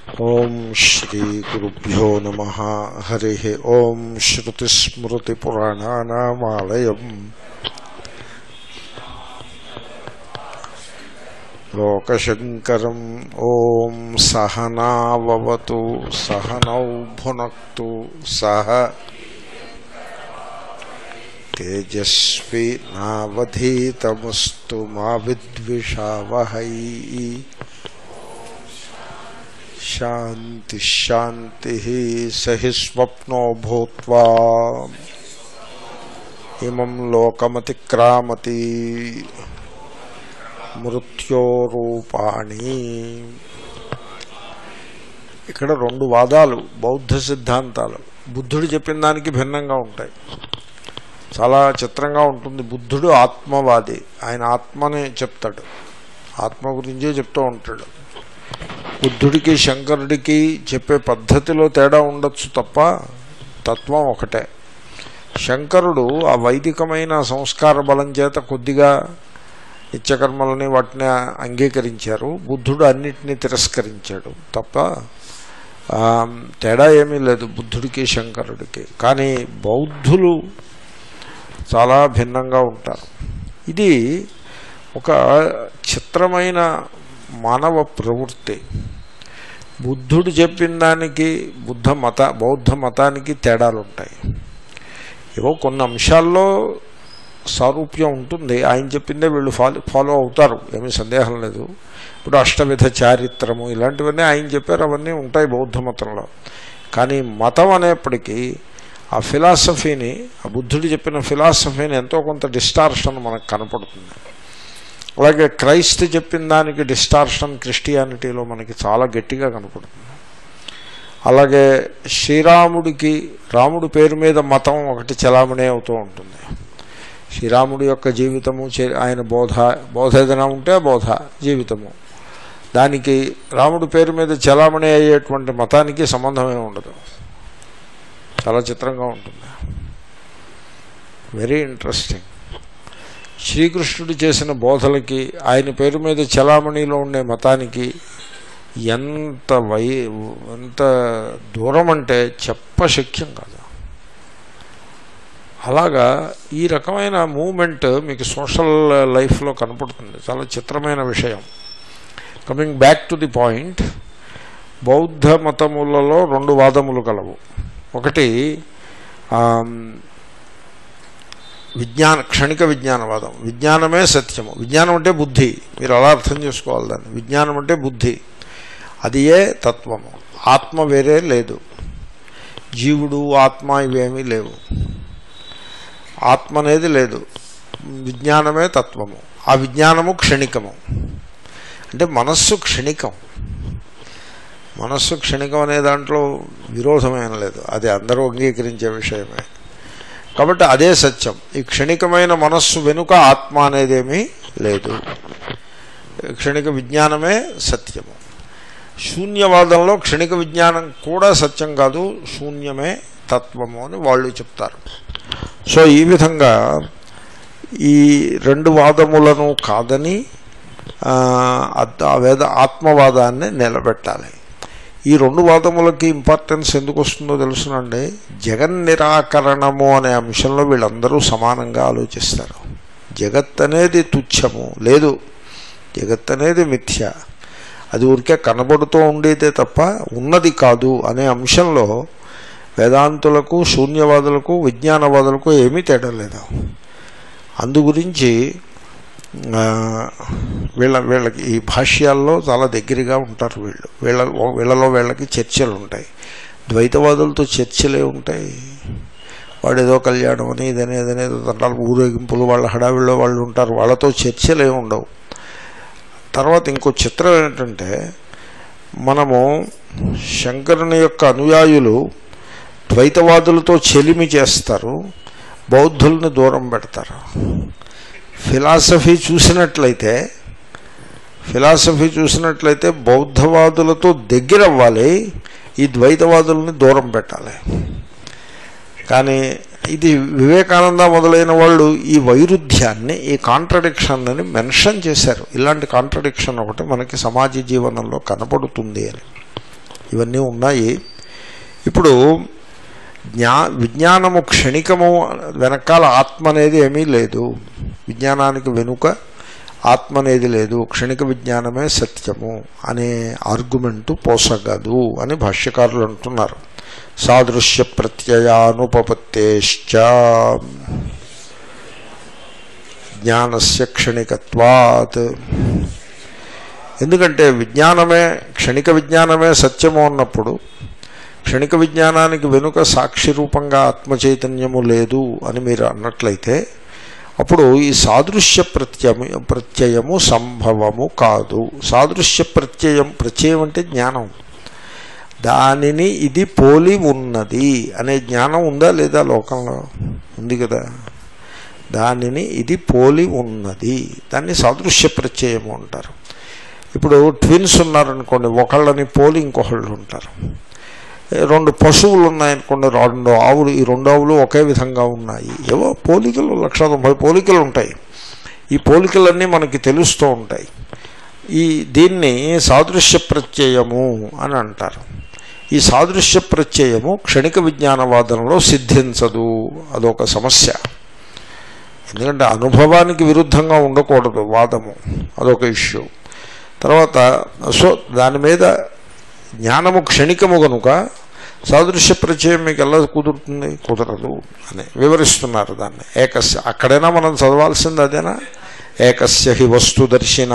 ఓం శ్రీ గురుభ్యో నమ హరి ఓం శ్రుతిస్మృతిపురాణానామాలయం లోకశంకరం ఓం సహనావతు సహనౌ భునక్తు సహ తేజస్వి నావధీతమస్తు మా విద్విషావహై శాంతి శాంతి సహి స్వప్నో భూత్వా ఇమం లోకమతిక్రామతి మృత్యోరూపాణి ఇక్కడ రెండు వాదాలు బౌద్ధ సిద్ధాంతాలు బుద్ధుడు చెప్పిన దానికి భిన్నంగా ఉంటాయి చాలా చిత్రంగా ఉంటుంది బుద్ధుడు ఆత్మవాది ఆయన ఆత్మని చెప్తాడు ఆత్మ గురించే చెప్తూ ఉంటాడు బుద్ధుడికి శంకరుడికి చెప్పే పద్ధతిలో తేడా ఉండొచ్చు తప్ప తత్వం ఒకటే శంకరుడు ఆ వైదికమైన సంస్కార బలం చేత కొద్దిగా నిత్యకర్మలని వాటిని అంగీకరించారు బుద్ధుడు అన్నిటినీ తిరస్కరించాడు తప్ప ఆ, తేడా ఏమీ లేదు బుద్ధుడికి శంకరుడికి కానీ బౌద్ధులు చాలా భిన్నంగా ఉంటారు ఇది ఒక చిత్రమైన మానవ ప్రవృత్తి బుద్ధుడు చెప్పిన దానికి బుద్ధ మత బౌద్ధ మతానికి తేడాలు ఉంటాయి ఏవో కొన్ని అంశాల్లో సారూప్యం ఉంటుంది ఆయన చెప్పిందే వీళ్ళు ఫాలో ఫాలో అవుతారు ఏమీ సందేహం లేదు ఇప్పుడు అష్టవిధ చారిత్రము ఇలాంటివన్నీ ఆయన చెప్పారు అవన్నీ ఉంటాయి బౌద్ధ మతంలో కానీ మతం అనేప్పటికీ ఆ ఫిలాసఫీని ఆ బుద్ధుడు చెప్పిన ఫిలాసఫీని ఎంతో కొంత డిస్టార్షన్ మనకు కనపడుతుంది అలాగే క్రైస్ట్ చెప్పిన దానికి డిస్టార్షన్ క్రిస్టియానిటీలో మనకి చాలా గట్టిగా కనపడుతుంది అలాగే శ్రీరాముడికి రాముడి పేరు మీద మతం ఒకటి చలామణి అవుతూ ఉంటుంది శ్రీరాముడి యొక్క జీవితము చే- ఆయన బోధ బోధ ఏదైనా ఉంటే ఆ బోధ జీవితము దానికి రాముడి పేరు మీద చలామణి అయ్యేటువంటి మతానికి సంబంధమే ఉండదు చాలా చిత్రంగా ఉంటుంది వెరీ ఇంట్రెస్టింగ్ శ్రీకృష్ణుడు చేసిన బోధలకి ఆయన పేరు మీద చలామణిలో ఉండే మతానికి ఎంత వై ఎంత దూరం అంటే చెప్పశక్యం కాదు అలాగా ఈ రకమైన మూమెంట్ మీకు సోషల్ లైఫ్లో కనపడుతుంది చాలా చిత్రమైన విషయం coming back to the point బౌద్ధ మతములలో రెండు వాదములు కలవు ఒకటి ఆమ్, విజ్ఞాన క్షణిక విజ్ఞానవాదం విజ్ఞానమే సత్యము విజ్ఞానం అంటే బుద్ధి మీరు అలా అర్థం చేసుకోవాలి దాన్ని విజ్ఞానం అంటే బుద్ధి అది ఏ తత్వము ఆత్మ వేరే లేదు జీవుడు ఆత్మ ఇవేమీ లేవు ఆత్మ అనేది లేదు విజ్ఞానమే తత్వము ఆ విజ్ఞానము క్షణికము అంటే మనస్సు క్షణికం మనస్సు క్షణికం అనే దాంట్లో విరోధమైన లేదు అది అందరూ అంగీకరించే విషయమే కాబట్టి అదే సత్యం ఈ క్షణికమైన మనస్సు వెనుక ఆత్మ అనేదేమీ లేదు క్షణిక విజ్ఞానమే సత్యము శూన్యవాదంలో క్షణిక విజ్ఞానం కూడా సత్యం కాదు శూన్యమే తత్వము అని వాళ్ళు చెప్తారు సో ఈ విధంగా ఈ రెండు వాదములను కాదని ఆ, అద్- ఆ వేద ఆత్మవాదాన్ని నిలబెట్టాలి ఈ రెండు వాదములకి ఇంపార్టెన్స్ ఎందుకు వస్తుందో తెలుసునండి జగన్ నిరాకరణము అనే అంశంలో వీళ్ళందరూ సమానంగా ఆలోచిస్తారు జగత్ అనేది తుచ్చము లేదు జగత్ అనేది మిథ్య అది ఊరికే కనబడుతూ ఉండేదే తప్ప ఉన్నది కాదు అనే అంశంలో వేదాంతులకు శూన్యవాదులకు విజ్ఞానవాదులకు ఏమీ తేడా లేదు అందు గురించి ఆ, వీళ్ళ వీళ్ళకి ఈ భాష్యాల్లో చాలా దగ్గరగా ఉంటారు వీళ్ళు వీళ్ళ వీళ్ళలో వీళ్ళకి చర్చలు ఉంటాయి ద్వైతవాదులతో చర్చలే ఉంటాయి వాడు ఏదో కళ్యాణం అని ఇదని ఇదని ఏదో తంటాలు ఊరేగింపులు వాళ్ళ హడావిడిలో వాళ్ళు ఉంటారు వాళ్ళతో చర్చలే ఉండవు తర్వాత ఇంకో చిత్రం ఏంటంటే మనము శంకరుని యొక్క అనుయాయులు ద్వైతవాదులతో చెలిమి చేస్తారు బౌద్ధుల్ని దూరం పెడతారు ఫిలాసఫీ చూసినట్లయితే ఫిలాసఫీ చూసినట్లయితే బౌద్ధవాదులతో దగ్గర అవ్వాలి ఈ ద్వైతవాదుల్ని దూరం పెట్టాలి కానీ ఇది వివేకానంద మొదలైన వాళ్ళు ఈ వైరుధ్యాన్ని ఈ కాంట్రడిక్షన్ అని మెన్షన్ చేశారు ఇలాంటి కాంట్రడిక్షన్ ఒకటి మనకి సమాజ జీవనంలో కనపడుతుంది అని ఇవన్నీ ఉన్నాయి ఇప్పుడు జ్ఞా విజ్ఞానము క్షణికము వెనకాల ఆత్మ అనేది ఏమీ లేదు విజ్ఞానానికి వెనుక ఆత్మ అనేది లేదు క్షణిక విజ్ఞానమే సత్యము అనే ఆర్గ్యుమెంటు పోసగదు అని భాష్యకారులు అంటున్నారు సాదృశ్య ప్రత్యయానుపపత్తేశ్చ జ్ఞానస్య క్షణికత్వాత్ ఎందుకంటే విజ్ఞానమే క్షణిక విజ్ఞానమే సత్యము అన్నప్పుడు క్షణిక విజ్ఞానానికి వెనుక సాక్షి రూపంగా ఆత్మ చైతన్యము లేదు అని మీరు అన్నట్లయితే అప్పుడు ఈ సాదృశ్య ప్రత్యము ప్రత్యయము సంభవము కాదు సాదృశ్య ప్రత్యయం ప్రత్యయం అంటే జ్ఞానం దానిని ఇది పోలి ఉన్నది అనే జ్ఞానం ఉందా లేదా లోకంలో ఉంది కదా దానిని ఇది పోలి ఉన్నది దాన్ని సాదృశ్య ప్రత్యయము అంటారు ఇప్పుడు ట్విన్స్ ఉన్నారనుకోండి ఒకళ్ళని పోలి ఇంకొకళ్ళు ఉంటారు రెండు పశువులు ఉన్నాయనుకోండి రెండు ఆవులు ఈ రెండు ఆవులు ఒకే విధంగా ఉన్నాయి ఏవో పోలికలు లక్ష తొంభై పోలికలు ఉంటాయి ఈ పోలికలన్నీ మనకి తెలుస్తూ ఉంటాయి ఈ దీన్ని సాదృశ్య ప్రత్యయము అని అంటారు ఈ సాదృశ్య ప్రత్యయము క్షణిక విజ్ఞానవాదంలో సిద్ధించదు అదొక సమస్య ఎందుకంటే అనుభవానికి విరుద్ధంగా ఉండకూడదు వాదము అదొక ఇష్యూ తర్వాత సో దాని మీద జ్ఞానము క్షణికము కనుక సాదృశ్య పరిచయం మీకు ఎలా కుదురుతుంది కుదరదు అని వివరిస్తున్నారు దాన్ని ఏకస్య అక్కడైనా మనం చదవాల్సింది అదేనా ఏకస్య హి వస్తుదర్శిన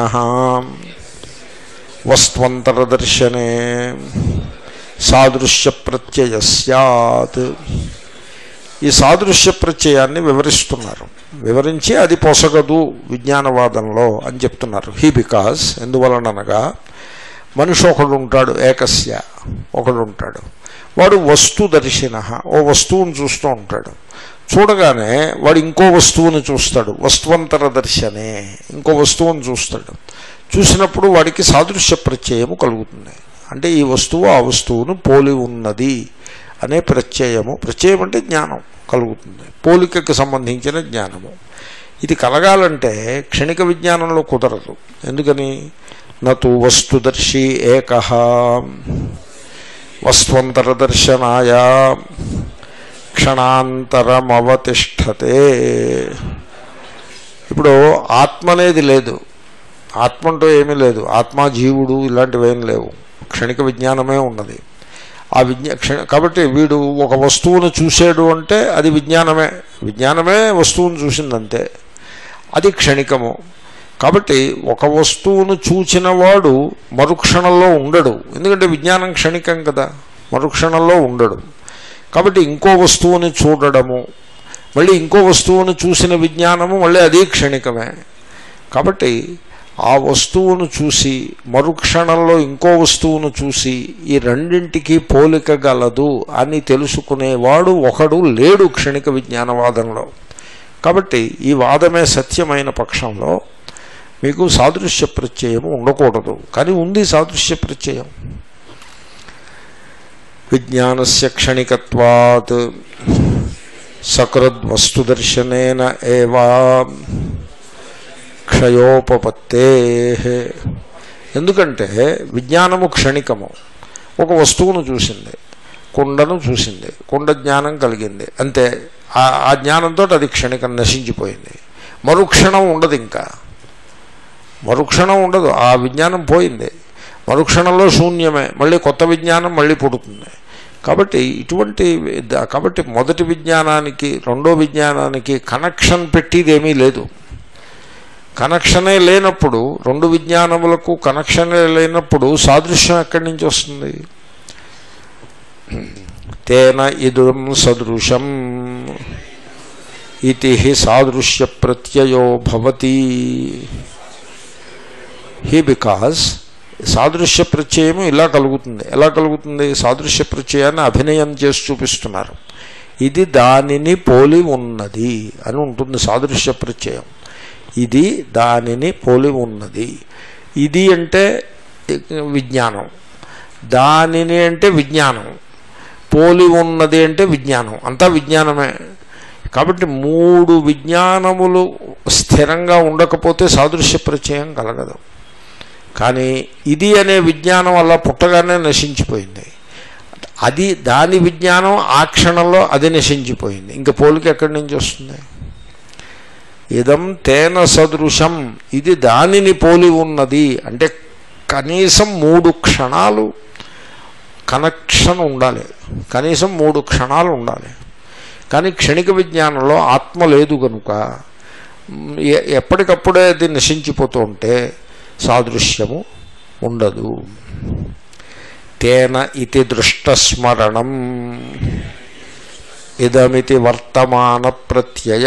వస్త్వంతరదర్శనే సాదృశ్య ప్రత్యయ సత్ ఈ సాదృశ్య ప్రత్యయాన్ని వివరిస్తున్నారు వివరించి అది పొసగదు విజ్ఞానవాదంలో అని చెప్తున్నారు హీ బికాస్ ఎందువలనగా మనిషి ఒకడు ఉంటాడు ఏకస్య ఒకడు ఉంటాడు వాడు వస్తు దర్శిన ఓ వస్తువును చూస్తూ ఉంటాడు చూడగానే వాడు ఇంకో వస్తువుని చూస్తాడు వస్తువంతర దర్శనే ఇంకో వస్తువుని చూస్తాడు చూసినప్పుడు వాడికి సాదృశ్య ప్రత్యయము కలుగుతుంది అంటే ఈ వస్తువు ఆ వస్తువును పోలి ఉన్నది అనే ప్రత్యయము ప్రత్యయం అంటే జ్ఞానం కలుగుతుంది పోలికకి సంబంధించిన జ్ఞానము ఇది కలగాలంటే క్షణిక విజ్ఞానంలో కుదరదు ఎందుకని నతు వస్తుదర్శి ఏక వస్త్వంతరదర్శనాయ క్షణాంతరమవతిష్టతే ఇప్పుడు ఆత్మ అనేది లేదు ఆత్మ అంటూ ఏమీ లేదు ఆత్మ జీవుడు ఇలాంటివి ఏం లేవు క్షణిక విజ్ఞానమే ఉన్నది ఆ విజ్ఞా క్షణ కాబట్టి వీడు ఒక వస్తువును చూసాడు అంటే అది విజ్ఞానమే విజ్ఞానమే వస్తువును చూసిందంతే అది క్షణికము కాబట్టి ఒక వస్తువును చూచిన వాడు మరుక్షణంలో ఉండడు ఎందుకంటే విజ్ఞానం క్షణికం కదా మరుక్షణంలో ఉండడు కాబట్టి ఇంకో వస్తువుని చూడడము మళ్ళీ ఇంకో వస్తువును చూసిన విజ్ఞానము మళ్ళీ అది క్షణికమే కాబట్టి ఆ వస్తువును చూసి మరుక్షణంలో ఇంకో వస్తువును చూసి ఈ రెండింటికి పోలిక గలదు అని తెలుసుకునేవాడు ఒకడు లేడు క్షణిక విజ్ఞానవాదంలో కాబట్టి ఈ వాదమే సత్యమైన పక్షంలో మీకు సాదృశ్య ప్రత్యయం ఉండకూడదు కానీ ఉంది సాదృశ్య ప్రత్యయం విజ్ఞానస్య క్షణికత్వాత్ సకృద్వస్తుదర్శనేన ఏవా క్షయోపపత్తే ఎందుకంటే విజ్ఞానము క్షణికము ఒక వస్తువును చూసింది కుండను చూసింది కుండ జ్ఞానం కలిగింది అంతే ఆ- ఆ జ్ఞానంతో అది క్షణికం నశించిపోయింది మరుక్షణం ఉండదు ఇంకా మరుక్షణం ఉండదు ఆ విజ్ఞానం పోయింది మరుక్షణంలో శూన్యమే మళ్ళీ కొత్త విజ్ఞానం మళ్ళీ పుడుతుంది కాబట్టి ఇటువంటి ద- కాబట్టి మొదటి విజ్ఞానానికి రెండో విజ్ఞానానికి కనెక్షన్ పెట్టిదేమీ లేదు కనెక్షనే లేనప్పుడు రెండు విజ్ఞానములకు కనెక్షనే లేనప్పుడు సాదృశ్యం ఎక్కడి నుంచి వస్తుంది తేన ఇదం సదృశం ఇది సాదృశ్య ప్రత్యయో భవతి హీ బికాజ్ సాదృశ్య ప్రత్యయము ఇలా కలుగుతుంది ఎలా కలుగుతుంది సాదృశ్య ప్రత్యయాన్ని అభినయం చేసి చూపిస్తున్నారు ఇది దానిని పోలి ఉన్నది అని ఉంటుంది సాదృశ్య ప్రత్యయం ఇది దానిని పోలి ఉన్నది ఇది అంటే విజ్ఞానం దానిని అంటే విజ్ఞానం పోలి ఉన్నది అంటే విజ్ఞానం అంతా విజ్ఞానమే కాబట్టి మూడు విజ్ఞానములు స్థిరంగా ఉండకపోతే సాదృశ్య ప్రత్యయం కలగదు కానీ ఇది అనే విజ్ఞానం వల్ల పుట్టగానే నశించిపోయింది అది దాని విజ్ఞానం ఆ క్షణంలో అది నశించిపోయింది ఇంకా పోలిక ఎక్కడి నుంచి వస్తుంది ఇదం తేన సదృశం ఇది దానిని పోలి ఉన్నది అంటే కనీసం మూడు క్షణాలు కనెక్షన్ ఉండాలి కనీసం మూడు క్షణాలు ఉండాలి కానీ క్షణిక విజ్ఞానంలో ఆత్మ లేదు కనుక మ్, ఎ- ఎప్పటికప్పుడే అది నశించిపోతూ ఉంటే సాదృశ్యము ఉండదు తేన ఇది దృష్టస్మరణం ఇదమితి వర్తమాన ప్రత్యయ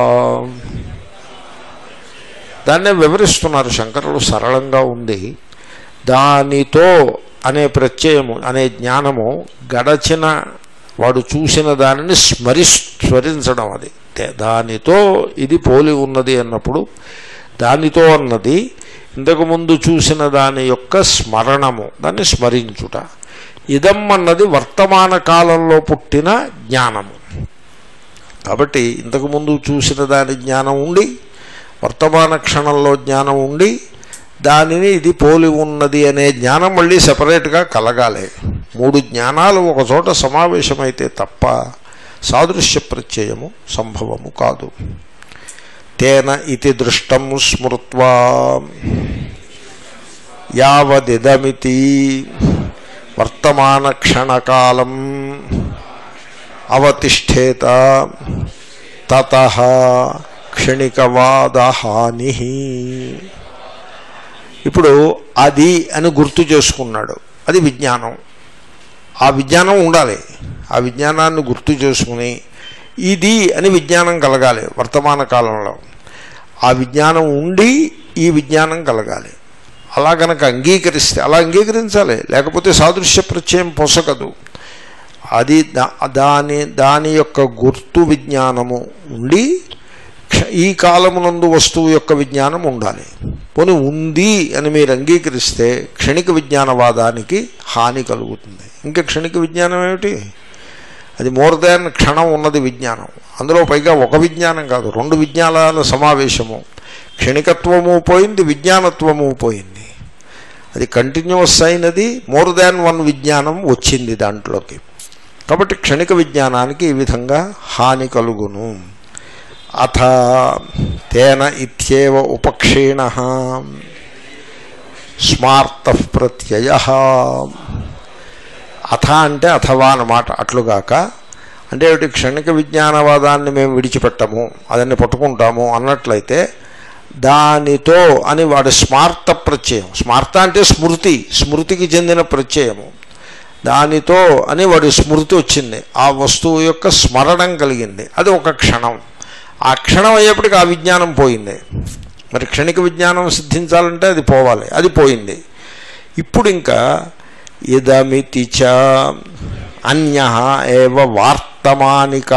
దాన్నే వివరిస్తున్నారు శంకరులు సరళంగా ఉంది దానితో అనే ప్రత్యయము అనే జ్ఞానము గడచిన వాడు చూసిన దానిని స్మరి స్మరించడం అది తే- దానితో ఇది పోలి ఉన్నది అన్నప్పుడు దానితో అన్నది ఇంతకుముందు చూసిన దాని యొక్క స్మరణము దాన్ని స్మరించుట ఇదం అన్నది వర్తమాన కాలంలో పుట్టిన జ్ఞానము కాబట్టి ఇంతకుముందు చూసిన దాని జ్ఞానం ఉండి వర్తమాన క్షణంలో జ్ఞానం ఉండి దానిని ఇది పోలి ఉన్నది అనే జ్ఞానం మళ్ళీ సపరేట్గా కలగాలి మూడు జ్ఞానాలు ఒక చోట సమావేశమైతే తప్ప సాదృశ్య ప్రత్యయము సంభవము కాదు తేన ఇది దృష్టం స్మృత్వా యావదిదమితి వర్తమాన క్షణకాలం అవతిష్ఠేత తత క్షణికవాదహాని ఇప్పుడు అది అని గుర్తు చేసుకున్నాడు అది విజ్ఞానం ఆ విజ్ఞానం ఉండాలి ఆ విజ్ఞానాన్ని గుర్తు చేసుకుని ఇది అని విజ్ఞానం కలగాలి వర్తమాన కాలంలో ఆ విజ్ఞానం ఉండి ఈ విజ్ఞానం కలగాలి అలా గనక అంగీకరిస్తే అలా అంగీకరించాలి లేకపోతే సాదృశ్య ప్రత్యయం పొసగదు అది దా- దాని దాని యొక్క గుర్తు విజ్ఞానము ఉండి క్ష- ఈ కాలమునందు వస్తువు యొక్క విజ్ఞానం ఉండాలి పోనీ ఉంది అని మీరు అంగీకరిస్తే క్షణిక విజ్ఞానవాదానికి హాని కలుగుతుంది ఇంకా క్షణిక విజ్ఞానం ఏమిటి అది మోర్ దాన్ క్షణం ఉన్నది విజ్ఞానం అందులో పైగా ఒక విజ్ఞానం కాదు రెండు విజ్ఞానాల సమావేశము క్షణికత్వము పోయింది విజ్ఞానత్వము పోయింది అది కంటిన్యూస్ అయినది మోర్ దాన్ వన్ విజ్ఞానం వచ్చింది దాంట్లోకి కాబట్టి క్షణిక విజ్ఞానానికి ఈ విధంగా హాని కలుగును అథ తేన ఇత్యేవ ఉపక్షీణ స్మార్త ప్రత్యయ అథ అంటే అథవా అన్నమాట అట్లుగాక అంటే ఏమిటి క్షణిక విజ్ఞానవాదాన్ని మేము విడిచిపెట్టము అదాన్ని పట్టుకుంటాము అన్నట్లయితే దానితో అని వాడి స్మార్త ప్రత్యయం స్మార్త అంటే స్మృతి స్మృతికి చెందిన ప్రత్యయము దానితో అని వాడి స్మృతి వచ్చింది ఆ వస్తువు యొక్క స్మరణం కలిగింది అది ఒక క్షణం ఆ క్షణం అయ్యేప్పటికి ఆ విజ్ఞానం పోయింది మరి క్షణిక విజ్ఞానం సిద్ధించాలంటే అది పోవాలి అది పోయింది ఇప్పుడు ఇంకా ఇదమితి చ అన్య ఏవ వార్తమానిక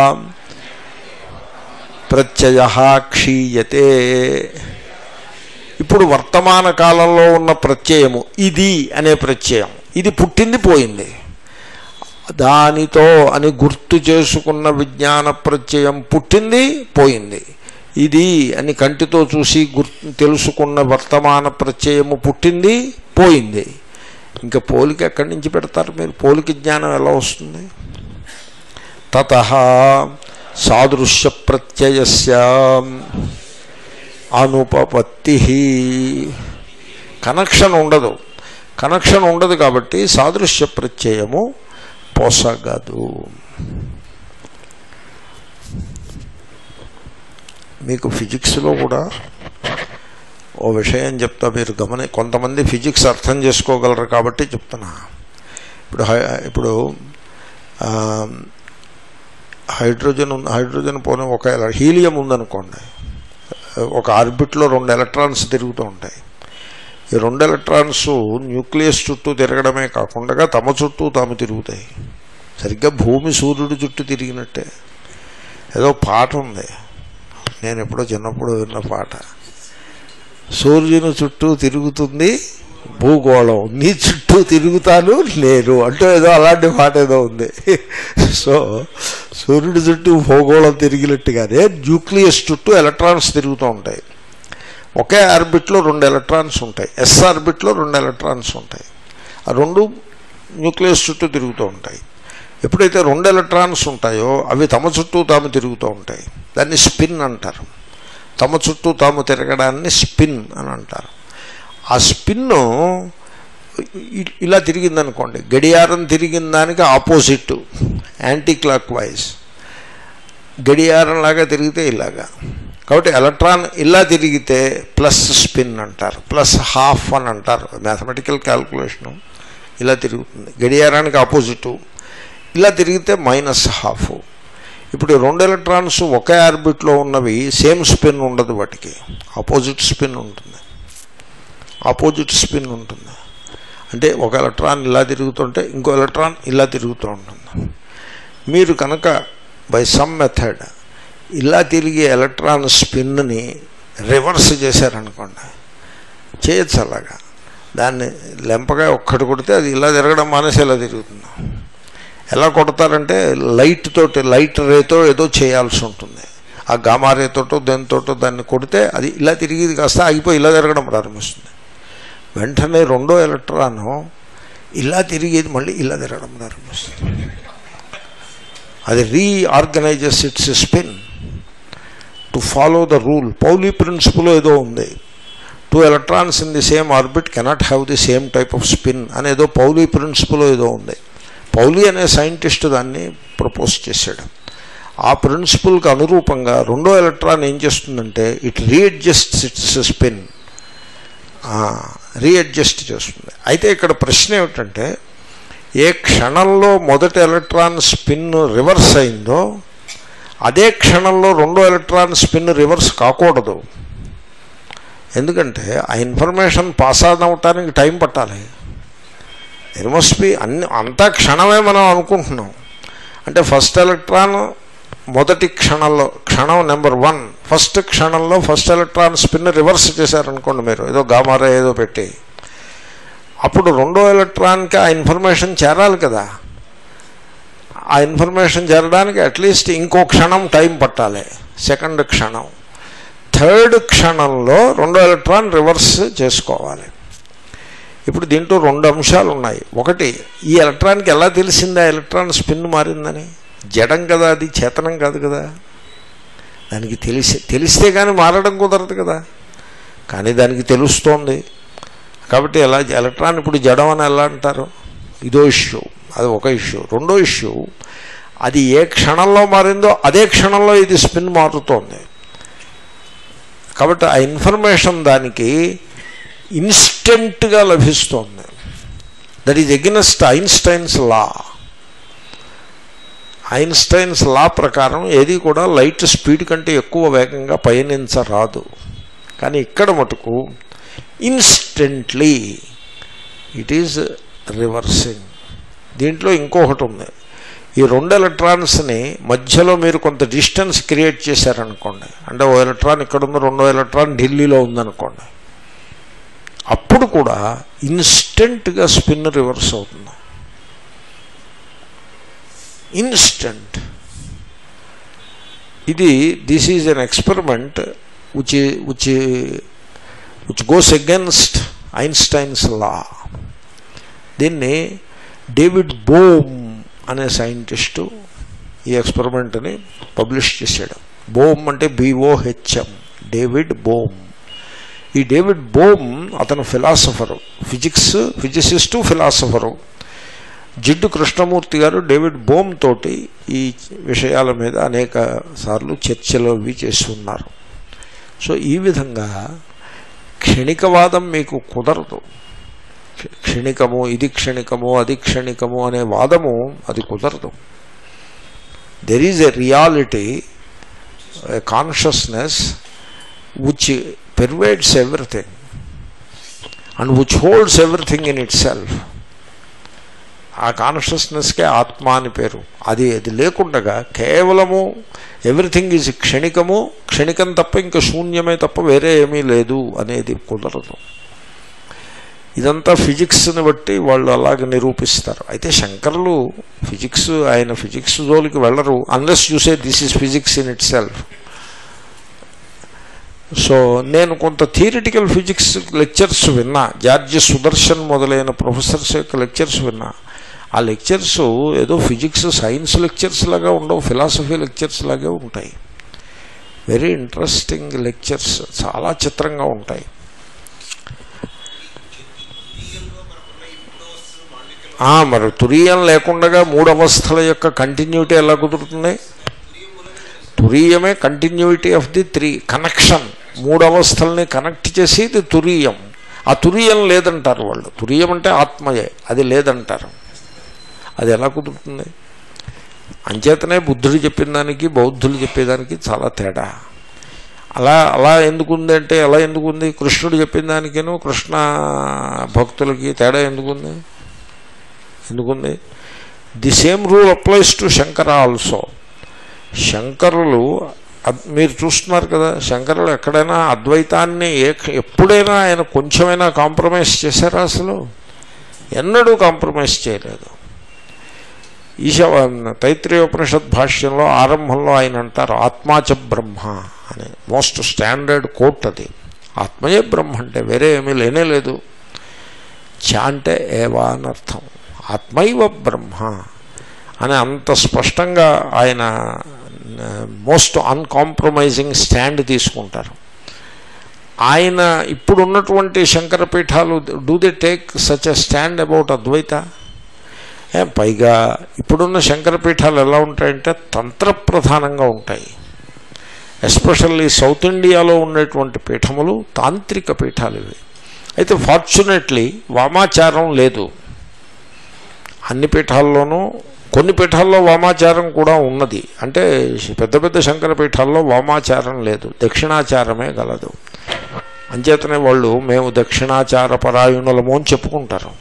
ప్రత్యయ క్షీయతే ఇప్పుడు వర్తమాన కాలంలో ఉన్న ప్రత్యయము ఇది అనే ప్రత్యయం ఇది పుట్టింది పోయింది దానితో అని గుర్తు చేసుకున్న విజ్ఞాన ప్రత్యయం పుట్టింది పోయింది ఇది అని కంటితో చూసి గుర్తు తెలుసుకున్న వర్తమాన ప్రత్యయము పుట్టింది పోయింది ఇంకా పోలిక ఎక్కడి నుంచి పెడతారు మీరు పోలిక జ్ఞానం ఎలా వస్తుంది తత సాదృశ్య ప్రత్యయస్య అనుపపత్తి కనెక్షన్ ఉండదు కనెక్షన్ ఉండదు కాబట్టి సాదృశ్య ప్రత్యయము పొసగదు మీకు ఫిజిక్స్లో కూడా ఓ విషయం చెప్తా మీరు గమని కొంతమంది ఫిజిక్స్ అర్థం చేసుకోగలరు కాబట్టి చెప్తున్నా ఇప్పుడు హై ఇప్పుడు ఆ, హైడ్రోజన్ ఉంది హైడ్రోజన్ పోనీ ఒక ఎల- హీలియం ఉందనుకోండి ఒక ఆర్బిట్లో రెండు ఎలక్ట్రాన్స్ తిరుగుతూ ఉంటాయి ఈ రెండు ఎలక్ట్రాన్స్ న్యూక్లియస్ చుట్టూ తిరగడమే కాకుండా తమ చుట్టూ తాము తిరుగుతాయి సరిగ్గా భూమి సూర్యుడి చుట్టూ తిరిగినట్టే ఏదో పాట ఉంది నేను ఎప్పుడో చిన్నప్పుడు విన్న పాట సూర్యుని చుట్టూ తిరుగుతుంది భూగోళం నీ చుట్టూ తిరుగుతాను నేను అంటూ ఏదో అలాంటి పాట ఏదో ఉంది సో సూర్యుడి చుట్టూ భూగోళం తిరిగినట్టుగానే న్యూక్లియస్ చుట్టూ ఎలక్ట్రాన్స్ తిరుగుతూ ఉంటాయి ఒకే ఆర్బిట్లో రెండు ఎలక్ట్రాన్స్ ఉంటాయి ఎస్ ఆర్బిట్లో రెండు ఎలక్ట్రాన్స్ ఉంటాయి ఆ రెండు న్యూక్లియస్ చుట్టూ తిరుగుతూ ఉంటాయి ఎప్పుడైతే రెండు ఎలక్ట్రాన్స్ ఉంటాయో అవి తమ చుట్టూ తాము తిరుగుతూ ఉంటాయి దాన్ని స్పిన్ అంటారు తమ చుట్టూ తాము తిరగడాన్ని స్పిన్ అని అంటారు ఆ స్పిన్ను ఇ- ఇలా తిరిగిందనుకోండి గడియారం తిరిగిన దానికి ఆపోజిట్ యాంటీ క్లాక్ వైజ్ గడియారం లాగా తిరిగితే ఇలాగా కాబట్టి ఎలక్ట్రాన్ ఇలా తిరిగితే ప్లస్ స్పిన్ అంటారు ప్లస్ హాఫ్ అని అంటారు మ్యాథమెటికల్ క్యాల్కులేషను ఇలా తిరుగుతుంది గడియారానికి ఆపోజిటు ఇలా తిరిగితే మైనస్ హాఫ్ ఇప్పుడు ఈ రెండు ఎలక్ట్రాన్స్ ఒకే ఆర్బిట్లో ఉన్నవి సేమ్ స్పిన్ ఉండదు వాటికి ఆపోజిట్ స్పిన్ ఉంటుంది ఆపోజిట్ స్పిన్ ఉంటుంది అంటే ఒక ఎలక్ట్రాన్ ఇలా తిరుగుతుంటే ఇంకో ఎలక్ట్రాన్ ఇలా తిరుగుతూ ఉంటుంది మీరు కనుక బై సమ్ మెథడ్ ఇలా తిరిగే ఎలక్ట్రాన్ స్పిన్ని రివర్స్ చేశారనుకోండి చేయొచ్చు అలాగా దాన్ని లెంపగా ఒక్కటి కొడితే అది ఇలా తిరగడం మానేసి ఇలా తిరుగుతుంది ఎలా కొడతారంటే లైట్ తోటి లైట్ రేతో ఏదో చేయాల్సి ఉంటుంది ఆ గామా రేతోటో దేనితోటో దాన్ని కొడితే అది ఇలా తిరిగి కాస్త ఆగిపోయి ఇలా తిరగడం ప్రారంభిస్తుంది వెంటనే రెండో ఎలక్ట్రాను ఇలా తిరిగేది మళ్ళీ ఇలా తిరగడం ప్రారంభిస్తుంది అది reorganises its spin to follow the rule Pauli principle ఏదో ఉంది two electrons in the same orbit cannot have the same type of spin అనేదో పౌలీ ప్రిన్సిపల్ ఏదో ఉంది పౌలీ అనే సైంటిస్ట్ దాన్ని ప్రపోజ్ చేశాడు ఆ ప్రిన్సిపల్కి అనురూపంగా రెండో ఎలక్ట్రాన్ ఏం చేస్తుందంటే it readjust its spin readjust చేస్తుంది అయితే ఇక్కడ ప్రశ్న ఏమిటంటే ఏ క్షణంలో మొదటి ఎలక్ట్రాన్ స్పిన్ రివర్స్ అయిందో అదే క్షణంలో రెండో ఎలక్ట్రాన్ స్పిన్ రివర్స్ కాకూడదు ఎందుకంటే ఆ ఇన్ఫర్మేషన్ పాస్ అవటానికి టైం పట్టాలి దెర్ మస్ట్ బి అన్ని అంతా క్షణమే మనం అనుకుంటున్నాం అంటే ఫస్ట్ ఎలక్ట్రాన్ మొదటి క్షణంలో క్షణం నెంబర్ వన్ ఫస్ట్ క్షణంలో ఫస్ట్ ఎలక్ట్రాన్ స్పిన్ రివర్స్ చేశారనుకోండి మీరు ఏదో గామారా ఏదో పెట్టి అప్పుడు రెండో ఎలక్ట్రాన్కి ఆ ఇన్ఫర్మేషన్ చేరాలి కదా ఆ ఇన్ఫర్మేషన్ చేరడానికి అట్లీస్ట్ ఇంకో క్షణం టైం పట్టాలి సెకండ్ క్షణం థర్డ్ క్షణంలో రెండో ఎలక్ట్రాన్ రివర్స్ చేసుకోవాలి ఇప్పుడు దీంట్లో రెండు అంశాలు ఉన్నాయి ఒకటి ఈ ఎలక్ట్రాన్కి ఎలా తెలిసిందా ఎలక్ట్రాన్ స్పిన్ మారిందని జడం కదా అది చేతనం కాదు కదా దానికి తెలిసి తెలిస్తే కానీ మారడం కుదరదు కదా కానీ దానికి తెలుస్తోంది కాబట్టి ఎలా ఎలక్ట్రాన్ ఇప్పుడు జడం అని ఎలా అంటారు ఇదో ఇష్యూ అది ఒక ఇష్యూ రెండో ఇష్యూ అది ఏ క్షణంలో మారిందో అదే క్షణంలో ఇది స్పిన్ మారుతోంది కాబట్టి ఆ ఇన్ఫర్మేషన్ దానికి ఇన్స్టెంట్గా లభిస్తోంది that is against Einstein's law Einstein's law ప్రకారం ఏది కూడా లైట్ స్పీడ్ కంటే ఎక్కువ వేగంగా పయనించరాదు కానీ ఇక్కడ మటుకు ఇన్స్టెంట్లీ ఇట్ ఈజ్ రివర్సింగ్ దీంట్లో ఇంకొకటి ఉంది ఈ రెండు ఎలక్ట్రాన్స్ని మధ్యలో మీరు కొంత డిస్టెన్స్ క్రియేట్ చేశారనుకోండి అంటే ఓ ఎలక్ట్రాన్ ఇక్కడ ఉంది రెండో ఎలక్ట్రాన్ ఢిల్లీలో ఉందనుకోండి అప్పుడు కూడా ఇన్స్టెంట్గా స్పిన్ రివర్స్ అవుతుంది ఇన్స్టెంట్ ఇది this is an experiment which which which goes against Einstein's law దీన్ని డేవిడ్ బోమ్ అనే సైంటిస్టు ఈ ఎక్స్పెరిమెంట్ని పబ్లిష్ చేశాడు బోమ్ అంటే బిఓహెచ్ఎం డేవిడ్ బోమ్ ఈ డేవిడ్ బోమ్ అతను ఫిలాసఫరు ఫిజిక్స్ ఫిజిసిస్టు ఫిలాసఫరు జిడ్డు కృష్ణమూర్తి గారు డేవిడ్ బోమ్ తోటి ఈ విషయాల మీద అనేక సార్లు చర్చలు అవి చేస్తున్నారు సో ఈ విధంగా క్షణికవాదం మీకు కుదరదు క్షణికము ఇది క్షణికము అది క్షణికము అనే వాదము అది కుదరదు there is a reality consciousness which pervades everything and which holds everything in itself ఆ కాన్షియస్నెస్కే ఆత్మ అని పేరు అది అది లేకుండగా కేవలము ఎవ్రీథింగ్ ఈజ్ క్షణికము క్షణికం తప్ప ఇంకా శూన్యమే తప్ప వేరే ఏమీ లేదు అనేది కుదరదు ఇదంతా ఫిజిక్స్ని బట్టి వాళ్ళు అలాగ నిరూపిస్తారు అయితే శంకరులు ఫిజిక్స్ ఆయన ఫిజిక్స్ జోలికి వెళ్ళరు అన్లెస్ చూసే this is physics in itself so నేను కొంత థియరిటికల్ ఫిజిక్స్ లెక్చర్స్ విన్నా జార్జి సుదర్శన్ మొదలైన ప్రొఫెసర్స్ యొక్క లెక్చర్స్ విన్నా ఆ లెక్చర్స్ ఏదో ఫిజిక్స్ సైన్స్ లెక్చర్స్ లాగా ఉండవు ఫిలాసఫీ లెక్చర్స్ లాగే ఉంటాయి వెరీ ఇంట్రెస్టింగ్ లెక్చర్స్ చాలా చిత్రంగా ఉంటాయి ఆ, మరి తురీయం లేకుండా మూడు అవస్థల యొక్క కంటిన్యూటీ ఎలా కుదురుతుంది తురీయమే continuity of the three connection మూడు అవస్థల్ని కనెక్ట్ చేసేది తురీయం ఆ తురీయం లేదంటారు వాళ్ళు తురీయం అంటే ఆత్మయే అది లేదంటారు అది ఎలా కుదురుతుంది అంచేతనే బుద్ధుడు చెప్పిన దానికి బౌద్ధులు చెప్పేదానికి చాలా తేడా అలా అలా ఎందుకుంది అంటే ఎలా ఎందుకుంది కృష్ణుడు చెప్పిన దానికేను కృష్ణ భక్తులకి తేడా ఎందుకుంది ఎందుకుంది the same rule applies to Shankara also శంకరులు అద్- మీరు చూస్తున్నారు కదా శంకరులు ఎక్కడైనా అద్వైతాన్ని ఏ ఎప్పుడైనా ఆయన కొంచెమైనా కాంప్రమైజ్ చేశారా అసలు ఎన్నడూ కాంప్రమైజ్ చేయలేదు ఈశ తైత్రీయోపనిషత్ భాష్యంలో ఆరంభంలో ఆయన అంటారు ఆత్మాచ బ్రహ్మ అని మోస్ట్ స్టాండర్డ్ కోట్ అది ఆత్మయే బ్రహ్మ అంటే వేరే ఏమీ లేనే లేదు చ అంటే ఏవా అని అర్థం ఆత్మైవ బ్రహ్మ అని అంత స్పష్టంగా ఆయన మోస్ట్ అన్కాంప్రమైజింగ్ స్టాండ్ తీసుకుంటారు ఆయన ఇప్పుడున్నటువంటి శంకర పీఠాలు do they take such a stand about Advaita ఏ, పైగా ఇప్పుడున్న శంకర పీఠాలు ఎలా ఉంటాయంటే తంత్ర ప్రధానంగా ఉంటాయి ఎస్పెషల్లీ సౌత్ ఇండియాలో ఉండేటువంటి పీఠములు తాంత్రిక పీఠాలు ఇవి అయితే ఫార్చునేట్లీ వామాచారం లేదు అన్ని పీఠాల్లోనూ కొన్ని పీఠాల్లో వామాచారం కూడా ఉన్నది అంటే పెద్ద పెద్ద శంకర పీఠాల్లో వామాచారం లేదు దక్షిణాచారమే గలదు అంచేతనే వాళ్ళు మేము దక్షిణాచార పరాయణులము అని చెప్పుకుంటారు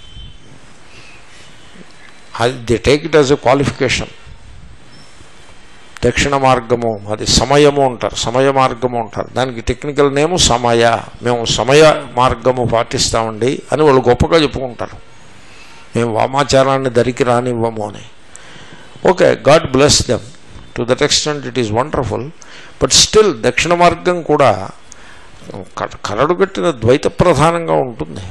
అది the take it as a qualification దక్షిణ మార్గము అది సమయము అంటారు సమయ మార్గము అంటారు దానికి టెక్నికల్ నేము సమయ మేము సమయ మార్గము పాటిస్తామండి అని వాళ్ళు గొప్పగా చెప్పుకుంటారు మేము వామాచారాన్ని దరికి రానివ్వము అని okay God bless them to that extent it is wonderful but still దక్షిణ మార్గం కూడా క- కరడు కట్టిన ద్వైత ప్రధానంగా ఉంటుంది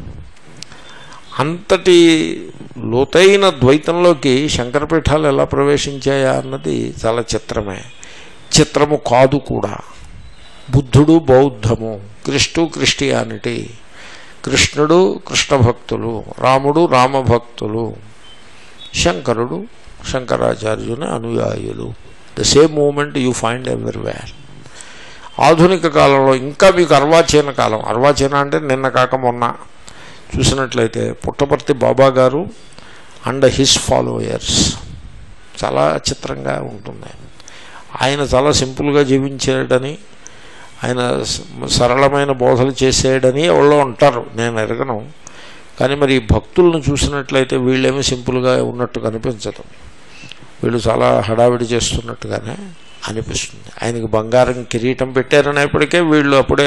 అంతటి లోతైన ద్వైతంలోకి శంకరపీఠాలు ఎలా ప్రవేశించాయా అన్నది చాలా చిత్రమే చిత్రము కాదు కూడా బుద్ధుడు బౌద్ధము క్రిస్టు క్రిస్టియానిటీ కృష్ణుడు కృష్ణ భక్తులు రాముడు రామభక్తులు శంకరుడు శంకరాచార్యుని అనుయాయులు the same moment you find everywhere ఆధునిక కాలంలో ఇంకా మీకు అర్వాచీన కాలం అర్వాచీన అంటే నిన్న కాక మొన్న చూసినట్లయితే పుట్టపర్తి బాబా గారు అండ్ హిస్ ఫాలోయర్స్ చాలా చిత్రంగా ఉంటుంది ఆయన చాలా సింపుల్గా జీవించాడని ఆయన స- సరళమైన బోధలు చేసేయడని ఎవరో అంటారు నేను ఎరగను కానీ మరి ఈ భక్తులను చూసినట్లయితే వీళ్ళేమీ సింపుల్గా ఉన్నట్టు కనిపించదు వీళ్ళు చాలా హడావిడి చేస్తున్నట్టుగానే అనిపిస్తుంది ఆయనకి బంగారం కిరీటం పెట్టారనేప్పటికే వీళ్ళు అప్పుడే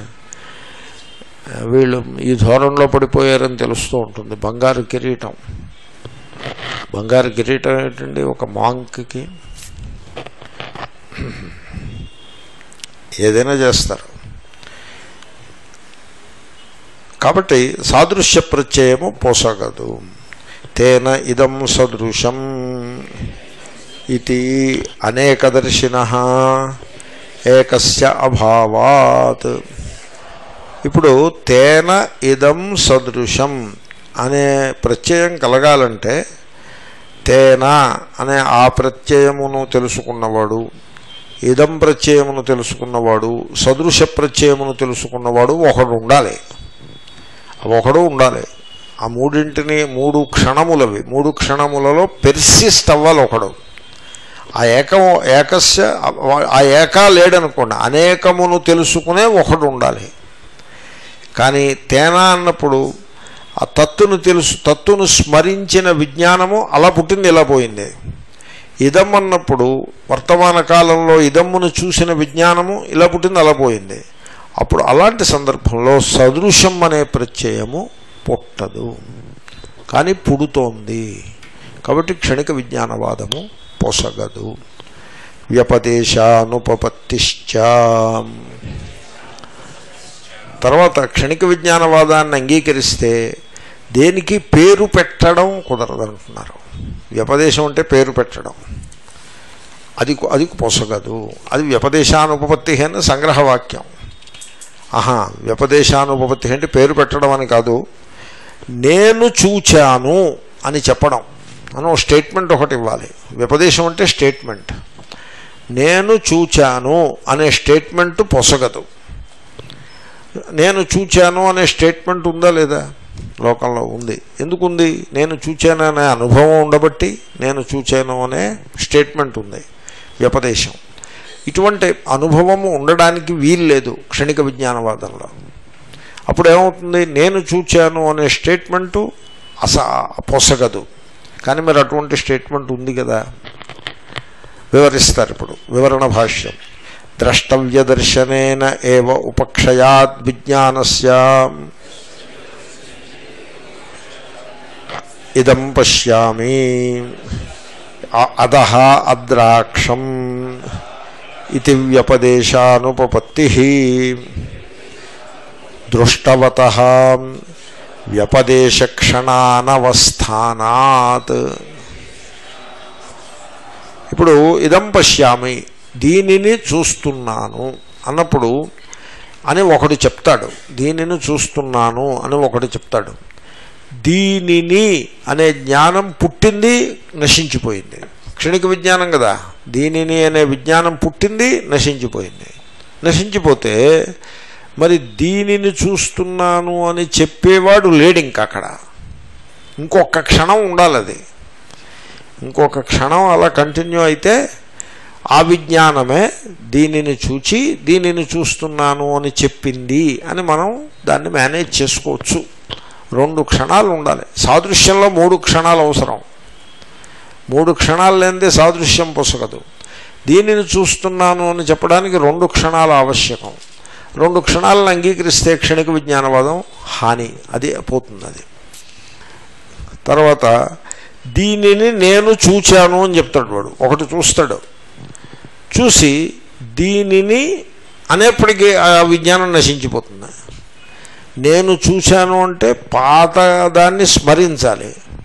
వీళ్ళు ఈ ధోరణిలో పడిపోయారని తెలుస్తూ ఉంటుంది బంగారు కిరీటం బంగారు కిరీటం ఏంటండి ఒక మాంక్కి ఏదైనా చేస్తారు కాబట్టి సాదృశ్య ప్రత్యయము పోసగదు తేన ఇదం సదృశం ఇది అనేకదర్శిన ఏకస్య అభావాత్ ఇప్పుడు తేన ఇదం సదృశం అనే ప్రత్యయం కలగాలంటే తేన అనే ఆ ప్రత్యయమును తెలుసుకున్నవాడు ఇదం ప్రత్యయమును తెలుసుకున్నవాడు సదృశ ప్రత్యయమును తెలుసుకున్నవాడు ఒకడు ఉండాలి ఆ ఒకడు ఉండాలి ఆ మూడింటిని మూడు క్షణములవి మూడు క్షణములలో పెర్సిస్ట్ అవ్వాలి ఒకడు ఆ ఏకము ఏకస్య ఆ ఏక లేడనుకోండి అనేకమును తెలుసుకునే ఒకడు ఉండాలి కానీ తేనా అన్నప్పుడు ఆ తత్తును తెలుసు తత్తును స్మరించిన విజ్ఞానము అలా పుట్టింది ఇలా పోయింది ఇదం అన్నప్పుడు వర్తమాన కాలంలో ఇదమ్మును చూసిన విజ్ఞానము ఇలా పుట్టింది అలా పోయింది అప్పుడు అలాంటి సందర్భంలో సదృశం అనే ప్రత్యయము పుట్టదు కానీ పుడుతోంది కాబట్టి క్షణిక విజ్ఞానవాదము పొసగదు వ్యపదేశానుపపత్తిశ్చ తర్వాత క్షణిక విజ్ఞానవాదాన్ని అంగీకరిస్తే దేనికి పేరు పెట్టడం కుదరదంటున్నారు వ్యపదేశం అంటే పేరు పెట్టడం అది అది పొసగదు అది వ్యపదేశానుపపత్తి అని సంగ్రహవాక్యం ఆహా వ్యపదేశానుపపత్తి అంటే పేరు పెట్టడం అని కాదు నేను చూచాను అని చెప్పడం అని ఒక స్టేట్మెంట్ ఒకటి ఇవ్వాలి వ్యపదేశం అంటే స్టేట్మెంట్ నేను చూచాను అనే స్టేట్మెంట్ పొసగదు నేను చూచాను అనే స్టేట్మెంట్ ఉందా లేదా లోకంలో ఉంది ఎందుకుంది నేను చూచాను అనే అనుభవం ఉండబట్టి నేను చూచాను అనే స్టేట్మెంట్ ఉంది వ్యపదేశం ఇటువంటి అనుభవము ఉండడానికి వీలు లేదు క్షణిక విజ్ఞానవాదంలో అప్పుడు ఏమవుతుంది నేను చూచాను అనే స్టేట్మెంటు అస పొసగదు కానీ మరి అటువంటి స్టేట్మెంట్ ఉంది కదా వివరిస్తారు ఇప్పుడు వివరణ భాష్యం ద్రష్టవ్య దర్శనేన ఏవ ఉపక్షయాద్ విజ్ఞానస్య ఇదం పశ్యామి అధ అద్రాక్షం ఇది వ్యపదేశానుపపత్తి దృష్టవత వ్యపదేశక్షణానవస్థానాత్ ఇప్పుడు ఇదం పశ్యామి దీనిని చూస్తున్నాను అన్నప్పుడు అని ఒకడు చెప్తాడు దీనిని చూస్తున్నాను అని ఒకడు చెప్తాడు దీనిని అనే జ్ఞానం పుట్టింది నశించిపోయింది క్షణిక విజ్ఞానం కదా దీనిని అనే విజ్ఞానం పుట్టింది నశించిపోయింది నశించిపోతే మరి దీనిని చూస్తున్నాను అని చెప్పేవాడు లేడు ఇంకా అక్కడ ఇంకొక క్షణం ఉండాలి అది ఇంకొక క్షణం అలా కంటిన్యూ అయితే ఆ విజ్ఞానమే దీనిని చూచి దీనిని చూస్తున్నాను అని చెప్పింది అని మనం దాన్ని మేనేజ్ చేసుకోవచ్చు రెండు క్షణాలు ఉండాలి సాదృశ్యంలో మూడు క్షణాలు అవసరం మూడు క్షణాలు లేనిదే సాదృశ్యం పొసగదు దీనిని చూస్తున్నాను అని చెప్పడానికి రెండు క్షణాలు ఆవశ్యకం రెండు క్షణాలను అంగీకరిస్తే క్షణిక విజ్ఞానవాదం హాని అది పోతుంది అది తర్వాత దీనిని నేను చూచాను అని చెప్తాడు వాడు ఒకటి చూస్తాడు చూసి దీనిని అనేప్పటికీ ఆ విజ్ఞానం నశించిపోతుంది నేను చూశాను అంటే పాత దాన్ని స్మరించాలి